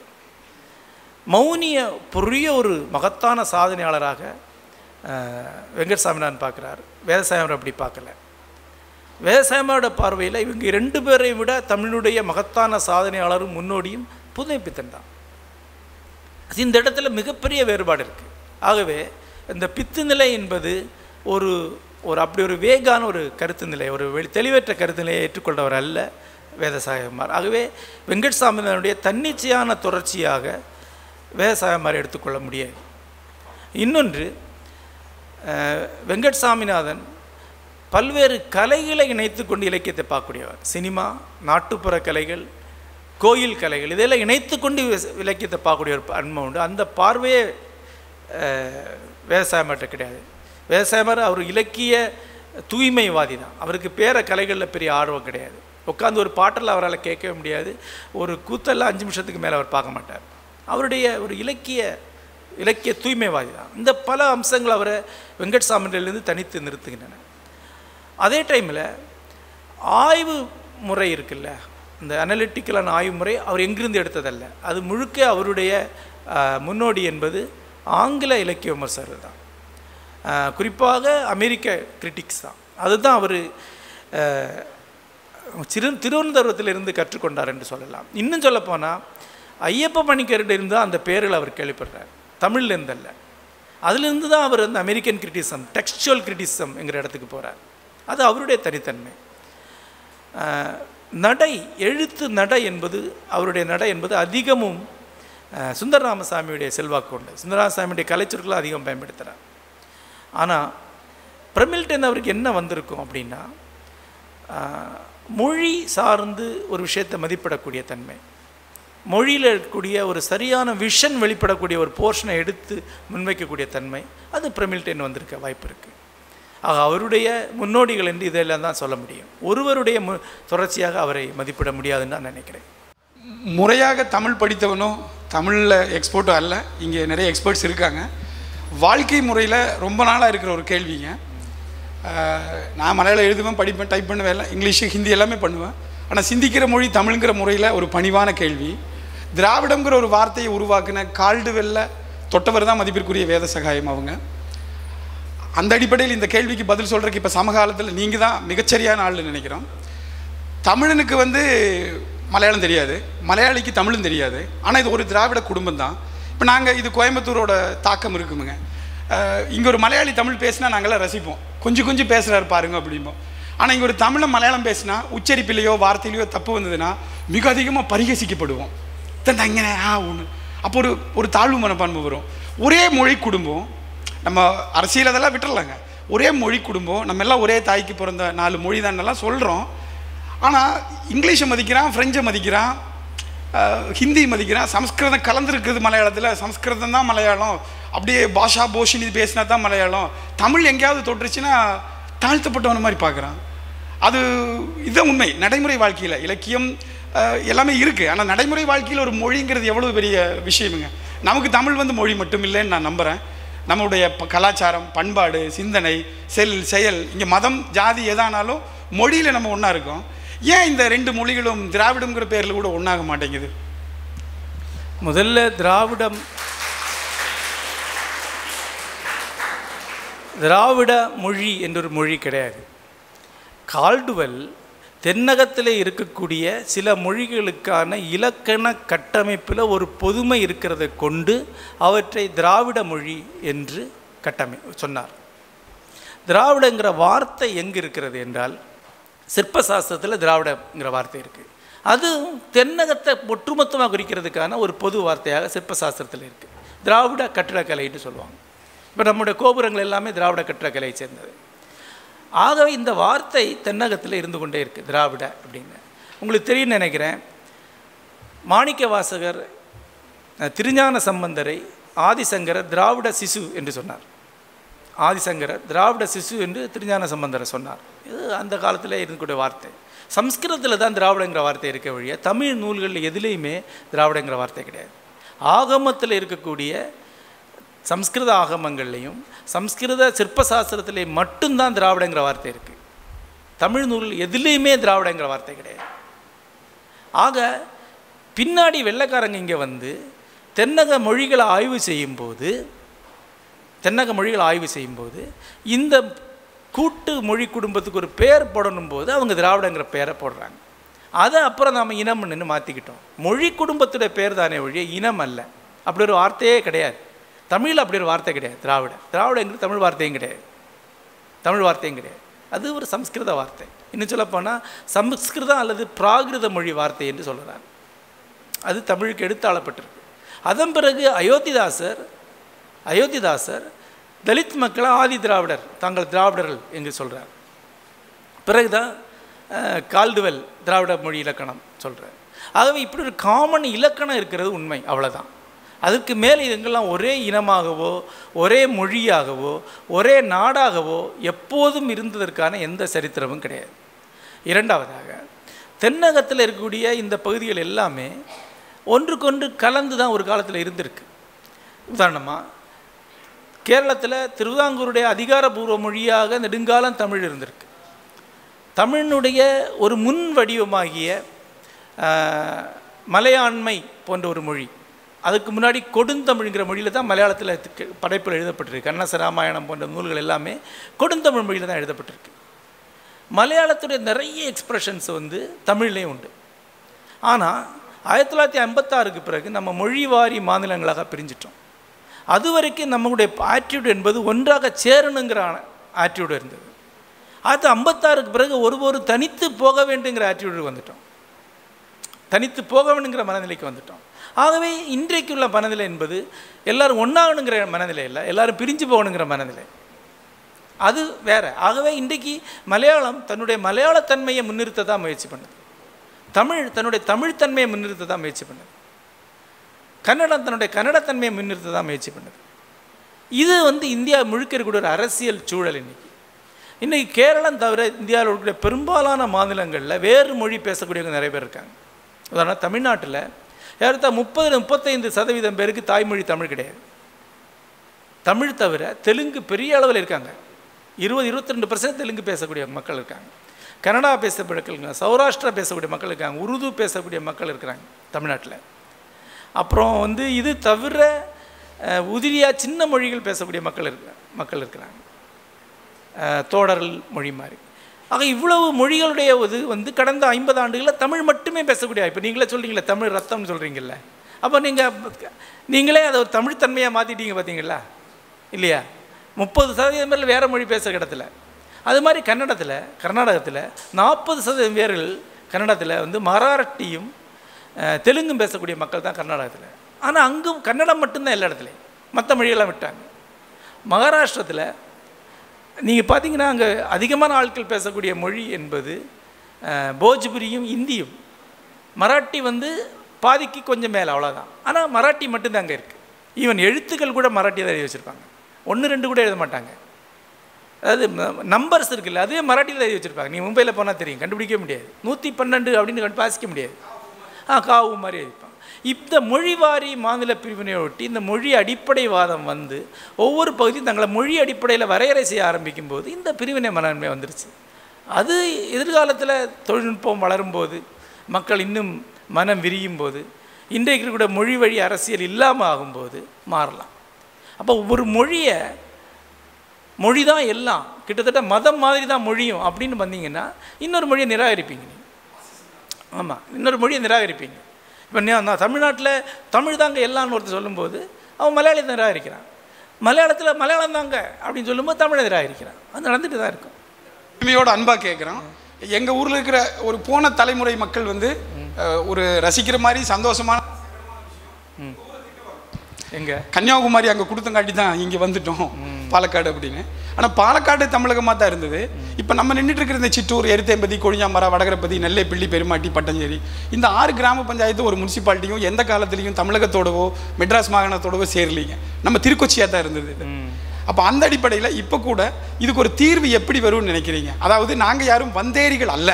மௌனிய பெரிய ஒரு மகத்தான சாதனையாளராக அஹ், வெங்கட் சாமிநாதன் பார்க்குறார் வேதசாயமர் அப்படி பார்க்கல வேதசாயமரோட பார்வையில் இவங்க ரெண்டு பேரை விட தமிழுடைய மகத்தான சாதனையாளரும் முன்னோடியும் புதுமைப்பித்தன் தான் அது இந்த இடத்துல மிகப்பெரிய வேறுபாடு இருக்குது ஆகவே இந்த பித்து நிலை என்பது ஒரு ஒரு அப்படி ஒரு வேகான ஒரு கருத்து நிலை ஒரு வெளி தெளிவற்ற கருத்து நிலையை ஏற்றுக்கொண்டவர் அல்ல வேதசாயமார் ஆகவே வெங்கட் சாமியினுடைய தன்னிச்சையான தொடர்ச்சியாக வேதசாயமார் எடுத்துக்கொள்ள முடியாது இன்னொன்று அஹ், வெங்கட் சாமிநாதன் பல்வேறு கலைகளை இணைத்து கொண்டு இலக்கியத்தை பார்க்கக்கூடியவர் சினிமா நாட்டுப்புற கலைகள் கோயில் கலைகள் இதெல்லாம் இணைத்து கொண்டு விவச- இலக்கியத்தை பார்க்கக்கூடிய ஒரு அன்மை உண்டு அந்த பார்வையே அஹ், விவசாயமற்ற கிடையாது விவசாயமர் அவர் இலக்கிய தூய்மைவாதி தான் அவருக்கு பேர கலைகளில் பெரிய ஆர்வம் கிடையாது உட்காந்து ஒரு பாட்டில் அவரால் கேட்கவே முடியாது ஒரு கூத்தெல்லாம் அஞ்சு நிமிஷத்துக்கு மேலே அவர் பார்க்க மாட்டார் அவருடைய ஒரு இலக்கிய இலக்கிய தூய்மைவாதி தான் இந்த பல அம்சங்கள் அவரை வெங்கட் சாமியிலிருந்து தனித்து நிறுத்துகின்றன அதே டைமில் ஆய்வு முறை இருக்குல்ல இந்த அனலிட்டிக்கலான ஆய்வு முறை அவர் எங்கிருந்து எடுத்ததல்ல அது முழுக்க அவருடைய ஆஹ், முன்னோடி என்பது ஆங்கில இலக்கிய விமர்சகர்கள் தான் ஆஹ், குறிப்பாக அமெரிக்க கிரிட்டிக்ஸ் தான் அதுதான் அவர் சிறு திருவனந்தபுரத்திலிருந்து கற்றுக்கொண்டார் என்று சொல்லலாம் இன்னும் சொல்லப்போனால் ஐயப்ப மணிக்கரிடம் இருந்து அந்த பேரில் அவர் கேள்விப்படுறார் தமிழ்ல இருந்தல்ல அதிலிருந்து தான் அவர் வந்து அமெரிக்கன் கிரிட்டிசம் டெக்ஸ்டுவல் கிரிட்டிசம் என்கிற இடத்துக்கு போகிறார் அது அவருடைய தனித்தன்மை ஆஹ், நடை எழுத்து நடை என்பது அவருடைய நடை என்பது அதிகமும் ஆஹ், சுந்தர ராமசாமியுடைய செல்வாக்கு உண்டு சுந்தர ராமசாமியுடைய கலைச்சொற்களை அதிகம் பயன்படுத்துகிறார் ஆனால் பிரமில்டன் அவருக்கு என்ன வந்திருக்கும் அப்படின்னா ஆஹ், மொழி சார்ந்து ஒரு விஷயத்தை மதிப்பிடக்கூடிய தன்மை மொழியில் இருக்கக்கூடிய ஒரு சரியான விஷன் வெளிப்படக்கூடிய ஒரு போர்ஷனை எடுத்து முன்வைக்கக்கூடிய தன்மை அது பிரமில்டன் வந்திருக்க வாய்ப்பு இருக்குது ஆக அவருடைய முன்னோடிகள் என்று இதெல்லாம் தான் சொல்ல முடியும் ஒருவருடைய மு தொடர்ச்சியாக அவரை மதிப்பிட முடியாதுன்னு நான் நினைக்கிறேன் முறையாக தமிழ் படித்தவனும் தமிழில் எக்ஸ்போர்ட்டும் அல்ல இங்கே நிறைய எக்ஸ்பர்ட்ஸ் இருக்காங்க வாழ்க்கை முறையில் ரொம்ப நாளாக இருக்கிற ஒரு கேள்விங்க அஹ், நான் மலையாளம் எழுதுவேன் படிப்பேன் டைப் பண்ணுவேன் எல்லாம் இங்கிலீஷு ஹிந்தி எல்லாமே பண்ணுவேன் ஆனால் சிந்திக்கிற மொழி தமிழுங்கிற முறையில் ஒரு பணிவான கேள்வி திராவிடம்ங்கிற ஒரு வார்த்தையை உருவாக்குன கால்டுவெல்ல தொட்டவர் தான் மதிப்பிற்குரிய வேத சகாயம் அவங்க அந்த அடிப்படையில் இந்த கேள்விக்கு பதில் சொல்கிறதுக்கு இப்போ சமகாலத்தில் நீங்கள் தான் மிகச்சரியான ஆள்னு நினைக்கிறோம் தமிழனுக்கு வந்து மலையாளம் தெரியாது மலையாளிக்கு தமிழும் தெரியாது ஆனால் இது ஒரு திராவிட குடும்பம் தான் இப்போ நாங்கள் இது கோயம்புத்தூரோட தாக்கம் இருக்குமுங்க இங்கே ஒரு மலையாளி தமிழ் பேசினா நாங்களாம் ரசிப்போம் கொஞ்சம் கொஞ்சம் பேசுகிறாரு பாருங்க அப்படிம்போம் ஆனால் இங்கே ஒரு தமிழை மலையாளம் பேசினா உச்சரிப்பிலேயோ வார்த்தையிலையோ தப்பு வந்ததுன்னா மிக அதிகமாக பரிகசிக்கப்படுவோம் தன் தங்கனே ஆ ஒன்று அப்போ ஒரு ஒரு தாழ்வு மனப்பான்மை வரும் ஒரே மொழி குடும்பம் நம்ம அரசியல் அதெல்லாம் விட்டுறலாங்க ஒரே மொழி குடும்பம் நம்ம எல்லாம் ஒரே தாய்க்கு பிறந்த நாலு மொழி தான் சொல்கிறோம் ஆனால் இங்கிலீஷை மதிக்கிறான் ஃப்ரெஞ்சை மதிக்கிறான் அஹ், ஹிந்தி மதிக்கிறான் சம்ஸ்கிருதம் கலந்துருக்குது மலையாளத்தில் சம்ஸ்கிருதம் தான் மலையாளம் அப்படியே பாஷா போஷினி பேசினா தான் மலையாளம் தமிழ் எங்கேயாவது தொட்டுருச்சுன்னா தாழ்த்தப்பட்டவன மாதிரி பார்க்குறான் அது இதுதான் உண்மை நடைமுறை வாழ்க்கையில் இலக்கியம் அஹ், எல்லாமே இருக்குது ஆனால் நடைமுறை வாழ்க்கையில் ஒரு மொழிங்கிறது எவ்வளோ பெரிய விஷயமுங்க நமக்கு தமிழ் வந்து மொழி மட்டும் இல்லைன்னு நான் நம்புகிறேன் நம்முடைய ப- கலாச்சாரம் பண்பாடு சிந்தனை செல் செயல் இங்கே மதம் ஜாதி எதானாலும் மொழியில் நம்ம ஒன்றா இருக்கோம் ஏன் இந்த ரெண்டு மொழிகளும் திராவிடம்ங்கிற பேரில் கூட ஒன்றாக மாட்டேங்குது முதல்ல திராவிடம் திராவிட மொழி என்றொரு மொழி கிடையாது கால்டுவெல் தென்னகத்தில் இருக்கக்கூடிய சில மொழிகளுக்கான இலக்கண கட்டமைப்பில் ஒரு பொதுமை இருக்கிறதை கொண்டு அவற்றை திராவிட மொழி என்று கட்டமை சொன்னார் திராவிடங்கிற வார்த்தை எங்கே இருக்கிறது என்றால் சிற்பசாஸ்திரத்தில் திராவிடங்கிற வார்த்தை இருக்குது அது தென்னகத்தை ஒட்டுமொத்தமாக குறிக்கிறதுக்கான ஒரு பொது வார்த்தையாக சிற்பசாஸ்திரத்தில் இருக்குது திராவிட கட்டிடக்கலைன்னு சொல்லுவாங்க இப்போ நம்முடைய கோபுரங்கள் எல்லாமே திராவிட கட்டிடக்கலையை சேர்ந்தது ஆகவே இந்த வார்த்தை தென்னகத்தில் இருந்து கொண்டே இருக்குது திராவிட அப்படின்னு உங்களுக்கு தெரியும் நினைக்கிறேன் மாணிக்க வாசகர் அஹ், திருஞான சம்பந்தரை ஆதிசங்கரர் திராவிட சிசு என்று சொன்னார் ஆதிசங்கரர் திராவிட சிசு என்று திருஞான சம்பந்தரை சொன்னார் இது அந்த காலத்தில் இருக்கக்கூடிய வார்த்தை சம்ஸ்கிருதத்தில் தான் திராவிடங்கிற வார்த்தை இருக்க வழிய தமிழ் நூல்களில் எதுலேயுமே திராவிடங்கிற வார்த்தை கிடையாது ஆகமத்தில் இருக்கக்கூடிய சம்ஸ்கிருத ஆகமங்கள்லையும் சம்ஸ்கிருத சிற்பசாஸ்திரத்திலே மட்டும்தான் திராவிடங்கிற வார்த்தை இருக்குது தமிழ் நூல் எதுலேயுமே திராவிடங்கிற வார்த்தை கிடையாது ஆக பின்னாடி வெள்ளைக்காரங்க இங்கே வந்து தென்னக மொழிகளை ஆய்வு செய்யும்போது தென்னக மொழிகளை ஆய்வு செய்யும்போது இந்த கூட்டு மொழி குடும்பத்துக்கு ஒரு பேர் போடணும் போது அவங்க திராவிடங்கிற பேரை போடுறாங்க அதை அப்புறம் நாம் இனம்னு மாற்றிக்கிட்டோம் மொழி குடும்பத்துடைய பேர் தானே ஒழிய இனம் அல்ல அப்படி ஒரு வார்த்தையே கிடையாது தமிழில் அப்படி ஒரு வார்த்தை கிடையாது திராவிட திராவிடங்கிறது தமிழ் வார்த்தையும் கிடையாது தமிழ் வார்த்தையும் கிடையாது அது ஒரு சம்ஸ்கிருத வார்த்தை இன்னும் சொல்லப்போனால் சம்ஸ்கிருதம் அல்லது பிராகிருத மொழி வார்த்தை என்று சொல்கிறார் அது தமிழுக்கு எடுத்தாளப்பட்டிருக்கு அதன் பிறகு அயோத்திதாசர் அயோத்திதாசர் தலித் மக்களை ஆதி திராவிடர் தாங்கள் திராவிடர்கள் என்று சொல்கிறார் பிறகுதான் அஹ், கால்டுவெல் திராவிட மொழி இலக்கணம் சொல்கிறார் ஆகவே இப்படி ஒரு காமன் இலக்கணம் இருக்கிறது உண்மை அவ்வளவுதான் அதுக்கு மேலே இதுங்கெல்லாம் ஒரே இனமாகவோ ஒரே மொழியாகவோ ஒரே நாடாகவோ எப்போதும் இருந்ததற்கான எந்த சரித்திரமும் கிடையாது இரண்டாவதாக தென்னகத்தில் இருக்கக்கூடிய இந்த பகுதிகள் எல்லாமே ஒன்றுக்கொன்று கலந்து தான் ஒரு காலத்தில் இருந்திருக்கு உதாரணமாக கேரளத்தில் திருவிதாங்கூருடைய அதிகாரபூர்வ மொழியாக நெடுங்காலம் தமிழ் இருந்திருக்கு தமிழினுடைய ஒரு முன் வடிவமாகிய ஆஹ், மலையாண்மை போன்ற ஒரு மொழி அதுக்கு முன்னாடி கொடுந்தமிழ்ங்கிற மொழியில் தான் மலையாளத்தில் படைப்பில் எழுதப்பட்டிருக்கு கண்ணச ராமாயணம் போன்ற நூல்கள் எல்லாமே கொடுந்தமிழ் மொழியில் தான் எழுதப்பட்டிருக்கு மலையாளத்துடைய நிறைய எக்ஸ்பிரஷன்ஸ் வந்து தமிழ்லேயும் உண்டு ஆனால் ஆயிரத்தி தொள்ளாயிரத்தி ஐம்பத்தாறுக்கு பிறகு நம்ம மொழிவாரி மாநிலங்களாக பிரிஞ்சிட்டோம் அது வரைக்கும் நம்மளுடைய ஆட்டிடியூட் என்பது ஒன்றாக சேரணுங்கிற ஆட்டிடியூடு இருந்தது அது ஐம்பத்தாறுக்கு பிறகு ஒரு ஒரு தனித்து போக வேண்டுங்கிற ஆட்டிடியூடு வந்துட்டோம் தனித்து போக வேண்டுங்கிற மனநிலைக்கு வந்துட்டோம் ஆகவே இன்றைக்குள்ள மனநிலை என்பது எல்லாரும் ஒன்றாகணுங்கிற மனநிலை இல்லை எல்லாரும் பிரிஞ்சு போகணுங்கிற மனநிலை அது வேற ஆகவே இன்றைக்கு மலையாளம் தன்னுடைய மலையாளத்தன்மையை முன்னிறுத்த தான் முயற்சி பண்ணுது தமிழ் தன்னுடைய தமிழ்த்தன்மையை முன்னிறுத்த தான் முயற்சி பண்ணுது கன்னடம் தன்னுடைய கன்னடத்தன்மையை முன்னிறுத்த தான் முயற்சி பண்ணுது இது வந்து இந்தியா முழுக்க இருக்கக்கூடிய ஒரு அரசியல் சூழல் இன்னைக்கு இன்னைக்கு கேரளம் தவிர இந்தியாவில் இருக்கக்கூடிய பெரும்பாலான மாநிலங்களில் வேறு மொழி பேசக்கூடியவங்க நிறைய பேர் இருக்காங்க உதாரணம் தமிழ்நாட்டில் ஏறத்தா முப்பது முப்பத்தைந்து சதவீதம் பேருக்கு தாய்மொழி தமிழ் கிடையாது தமிழ் தவிர தெலுங்கு பெரிய அளவில் இருக்காங்க இருபது இருபத்தி ரெண்டு பர்சன்ட் தெலுங்கு பேசக்கூடிய மக்கள் இருக்காங்க கன்னடா பேசக்கூடிய மக்கள் இருக்காங்க சௌராஷ்டிரா பேசக்கூடிய மக்கள் இருக்காங்க உருது பேசக்கூடிய மக்கள் இருக்கிறாங்க தமிழ்நாட்டில் அப்புறம் வந்து இது தவிர அஹ், உதிரியா சின்ன மொழிகள் பேசக்கூடிய மக்கள் இருக்க மக்கள் இருக்கிறாங்க அஹ், தோடர்கள் மொழி மாதிரி ஆக இவ்வளவு மொழிகளுடைய இது வந்து கடந்த ஐம்பது ஆண்டுகளில் தமிழ் மட்டுமே பேசக்கூடிய இப்போ நீங்களே சொல்கிறீங்களே தமிழ் ரத்தம்னு சொல்கிறீங்கல்ல அப்போ நீங்கள் நீங்களே அதை ஒரு தமிழ் தன்மையாக மாற்றிட்டீங்க பார்த்தீங்களா இல்லையா முப்பது சதவீதம் பேரில் வேறு மொழி பேச இடத்துல அது மாதிரி கன்னடத்தில் கர்நாடகத்தில் நாற்பது சதவீதம் பேர்கள் கன்னடத்தில் வந்து மராட்டியும் அஹ், தெலுங்கும் பேசக்கூடிய மக்கள் தான் கர்நாடகத்தில் ஆனால் அங்கும் கன்னடம் மட்டும்தான் எல்லா இடத்துலையும் மற்ற மொழியெல்லாம் விட்டாங்க மகாராஷ்டிரத்தில் நீங்கள் பார்த்தீங்கன்னா அங்கே அதிகமான ஆட்கள் பேசக்கூடிய மொழி என்பது அஹ், போஜ்புரியும் இந்தியும் மராட்டி வந்து பாதிக்கு கொஞ்சம் மேலே அவ்வளோதான் ஆனால் மராட்டி மட்டும்தான் அங்கே இருக்குது ஈவன் எழுத்துக்கள் கூட மராட்டி தான் எழுதி வச்சுருப்பாங்க ஒன்று ரெண்டு கூட எழுத மாட்டாங்க அதாவது நம்பர்ஸ் இருக்குல்ல அதே மராட்டியில் எழுதி வச்சுருப்பாங்க நீ மும்பையில் போனால் தெரியும் கண்டுபிடிக்க முடியாது நூற்றி பன்னெண்டு அப்படின்னு கண்டு வாசிக்க முடியாது ஆ காவு மாதிரி எழுதிப்பாங்க இந்த மொழிவாரி மாநில பிரிவினையை ஒட்டி இந்த மொழி அடிப்படைவாதம் வந்து ஒவ்வொரு பகுதியும் தங்களை மொழி அடிப்படையில் வரையறை செய்ய ஆரம்பிக்கும் போது இந்த பிரிவினை மனநிலை வந்துருச்சு அது எதிர்காலத்தில் தொழில்நுட்பம் வளரும்போது மக்கள் இன்னும் மனம் விரியும் போது இன்றைக்கு இருக்கக்கூடிய மொழி வழி அரசியல் இல்லாமல் ஆகும்போது மாறலாம் அப்போ ஒரு மொழியை மொழி தான் எல்லாம் கிட்டத்தட்ட மதம் மாதிரி தான் மொழியும் அப்படின்னு வந்தீங்கன்னா இன்னொரு மொழியை நிராகரிப்பீங்க நீங்க. ஆமாம் இன்னொரு மொழியை நிராகரிப்பீங்க இப்போ நான் தமிழ்நாட்டில் தமிழ் தாங்க எல்லாம்னு ஒருத்தர் சொல்லும்போது அவன் மலையாளத்தை நிராகரிக்கிறான் மலையாளத்தில் மலையாளம் தாங்க அப்படின்னு சொல்லும்போது தமிழை நிராகரிக்கிறான் அது நடந்துட்டு தான் இருக்கும் உரிமையோட அன்பாக கேட்குறோம் எங்கள் ஊரில் இருக்கிற ஒரு போன தலைமுறை மக்கள் வந்து அஹ், ஒரு ரசிக்கிற மாதிரி சந்தோஷமான எங்கே கன்னியாகுமரி அங்கே கொடுத்தங்காட்டி தான் இங்கே வந்துட்டோம் பாலக்காடு அப்படின்னு ஆனால் பாலக்காடு தமிழகமாக தான் இருந்தது இப்போ நம்ம நின்றுட்டு இருக்கிற இந்த சிற்றூர் எருத்தேம்பதி கொழிஞ்சாமரா வடகரப்பதி நெல்லைப்பிள்ளி பெருமாட்டி பட்டஞ்சேரி இந்த ஆறு கிராம பஞ்சாயத்து ஒரு முனிசிபாலிட்டியும் எந்த காலத்துலேயும் தமிழகத்தோடவோ மெட்ராஸ் மாகாணத்தோடவோ சேரலீங்க நம்ம திருக்கொச்சியாக தான் இருந்தது இது. அப்போ அந்த அடிப்படையில் இப்போ கூட இதுக்கு ஒரு தீர்வு எப்படி வரும்னு நினைக்கிறீங்க அதாவது நாங்கள் யாரும் வந்தேரிகள் அல்ல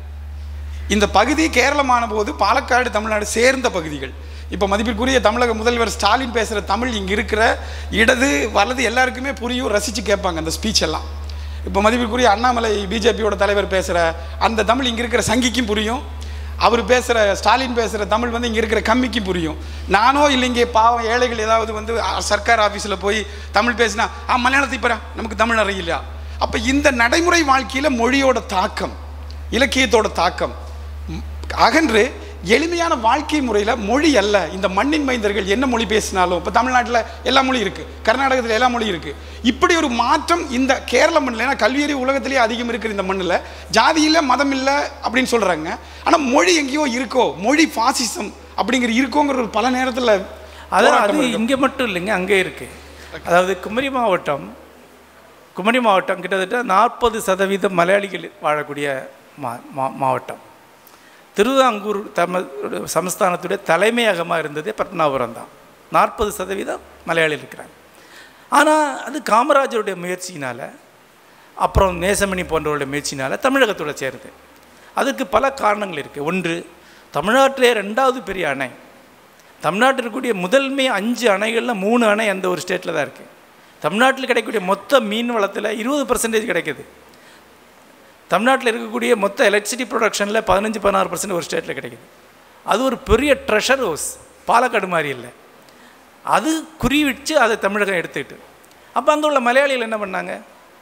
இந்த பகுதி கேரளமான போது பாலக்காடு தமிழ்நாடு சேர்ந்த பகுதிகள் இப்போ மதிப்பிற்குரிய தமிழக முதல்வர் ஸ்டாலின் பேசுகிற தமிழ் இங்கே இருக்கிற இடது வலது எல்லாருக்குமே புரியும் ரசித்து கேட்பாங்க அந்த ஸ்பீச் எல்லாம் இப்போ மதிப்பிற்குரிய அண்ணாமலை பிஜேபியோட தலைவர் பேசுகிற அந்த தமிழ் இங்கே இருக்கிற சங்கிக்கும் புரியும் அவர் பேசுகிற ஸ்டாலின் பேசுகிற தமிழ் வந்து இங்கே இருக்கிற கம்மிக்கும் புரியும் நானோ இல்லைங்க பாவம் ஏழைகள் ஏதாவது வந்து அ, சர்க்கார் ஆஃபீஸில் போய் தமிழ் பேசினா ஆ மலையாளத்தை இப்போ நமக்கு தமிழ் அறியில்லையா அப்போ இந்த நடைமுறை வாழ்க்கையில் மொழியோட தாக்கம் இலக்கியத்தோட தாக்கம் ம், அகன்று எளிமையான வாழ்க்கை முறையில் மொழி அல்ல இந்த மண்ணின் மைந்தர்கள் என்ன மொழி பேசினாலும் இப்போ தமிழ்நாட்டில் எல்லா மொழி இருக்குது கர்நாடகத்தில் எல்லா மொழி இருக்குது இப்படி ஒரு மாற்றம் இந்த கேரள மண்ணில் ஏன்னா கல்வியறி உலகத்திலேயே அதிகம் இருக்கிற இந்த மண்ணில் ஜாதி இல்லை மதம் இல்லை அப்படின்னு சொல்கிறாங்க ஆனால் மொழி எங்கேயோ இருக்கோ மொழி பாசிசம் அப்படிங்கிற இருக்கோங்கிற ஒரு பல நேரத்தில் அதான் அது இங்கே மட்டும் இல்லைங்க அங்கே இருக்குது அதாவது குமரி மாவட்டம் குமரி மாவட்டம் கிட்டத்தட்ட நாற்பது சதவீதம் மலையாளிகள் வாழக்கூடிய மா மா- மாவட்டம் திருவாங்கூர் தம சமஸ்தானத்துடைய தலைமையகமாக இருந்ததே பட்னாபுரம் தான் நாற்பது சதவீதம் மலையாளிகள் இருக்கிறாங்க ஆனால் அது காமராஜருடைய முயற்சியினால் அப்புறம் நேசமணி போன்றவருடைய முயற்சினால் தமிழகத்தோட சேருது அதுக்கு பல காரணங்கள் இருக்குது ஒன்று தமிழ்நாட்டிலே ரெண்டாவது பெரிய அணை தமிழ்நாட்டில் இருக்கக்கூடிய முதன்மை அஞ்சு அணைகளில் மூணு அணை அந்த ஒரு ஸ்டேட்டில் தான் இருக்குது தமிழ்நாட்டில் கிடைக்கக்கூடிய மொத்த மீன் வளத்தில் இருபது பர்சன்டேஜ் கிடைக்குது தமிழ்நாட்டில் இருக்கக்கூடிய மொத்த எலக்ட்ரிசிட்டி ப்ரொடக்ஷனில் பதினஞ்சு பதினாறு பர்சன்ட் ஒரு ஸ்டேட்டில் கிடைக்குது அது ஒரு பெரிய ட்ரெஷர் ஹவுஸ் பாலக்காடு மாதிரி இல்லை அது குறிவிச்சு அதை தமிழகம் எடுத்துக்கிட்டு அப்போ அங்கே உள்ள மலையாளிகள் என்ன பண்ணாங்க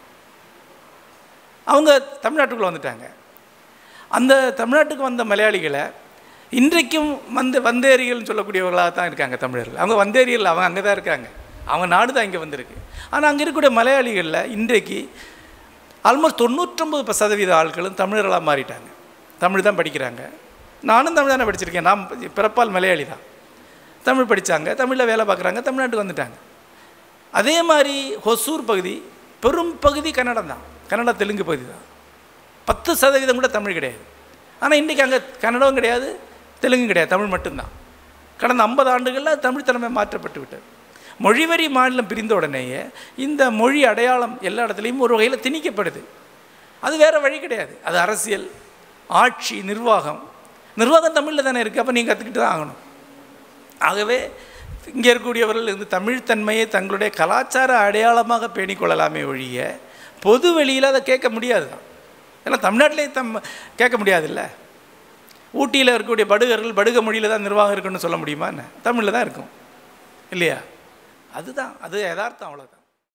அவங்க தமிழ்நாட்டுக்குள்ளே வந்துட்டாங்க அந்த தமிழ்நாட்டுக்கு வந்த மலையாளிகளை இன்றைக்கும் வந்த வந்தேரிகள்னு சொல்லக்கூடியவர்களாக தான் இருக்காங்க தமிழர்கள் அவங்க வந்தேரிகள் அவங்க அங்கே தான் இருக்காங்க அவங்க நாடு தான் இங்கே வந்திருக்கு ஆனால் அங்கே இருக்கக்கூடிய மலையாளிகளில் இன்றைக்கு ஆல்மோஸ்ட் தொண்ணூற்றொம்பது சதவீத ஆட்களும் தமிழர்களாக மாறிட்டாங்க தமிழ் தான் படிக்கிறாங்க நானும் தமிழ் தானே படிச்சிருக்கேன் நான் பிறப்பால் மலையாளி தான் தமிழ் படித்தாங்க தமிழில் வேலை பார்க்குறாங்க தமிழ்நாட்டுக்கு வந்துட்டாங்க அதே மாதிரி ஹொசூர் பகுதி பெரும் பகுதி கன்னடம் தான் கன்னட தெலுங்கு பகுதி தான் பத்து சதவீதம் கூட தமிழ் கிடையாது ஆனால் இன்றைக்கி அங்கே கன்னடம் கிடையாது தெலுங்கு கிடையாது தமிழ் மட்டும்தான் கடந்த ஐம்பது ஆண்டுகளில் தமிழ் தலைமை மாற்றப்பட்டு விட்டது மொழிவரி மாநிலம் பிரிந்த உடனேயே இந்த மொழி அடையாளம் எல்லா இடத்துலையும் ஒரு வகையில் திணிக்கப்படுது அது வேறு வழி கிடையாது அது அரசியல் ஆட்சி நிர்வாகம் நிர்வாகம் தமிழில் தானே இருக்குது அப்போ நீங்கள் கற்றுக்கிட்டு தான் ஆகணும் ஆகவே இங்கே இருக்கக்கூடியவர்கள் இந்த தமிழ்த்தன்மையை தங்களுடைய கலாச்சார அடையாளமாக பேணிக்கொள்ளலாமே ஒழிய பொது வெளியில் அதை கேட்க முடியாது தான் ஏன்னா தமிழ்நாட்டிலே தம் கேட்க முடியாதுல்ல ஊட்டியில் இருக்கக்கூடிய படுகர்கள் படுக மொழியில் தான் நிர்வாகம் இருக்குன்னு சொல்ல முடியுமா என்ன தமிழில் தான் இருக்கும் இல்லையா அதுதான் அது யதார்த்தம் அவ்வளோதான்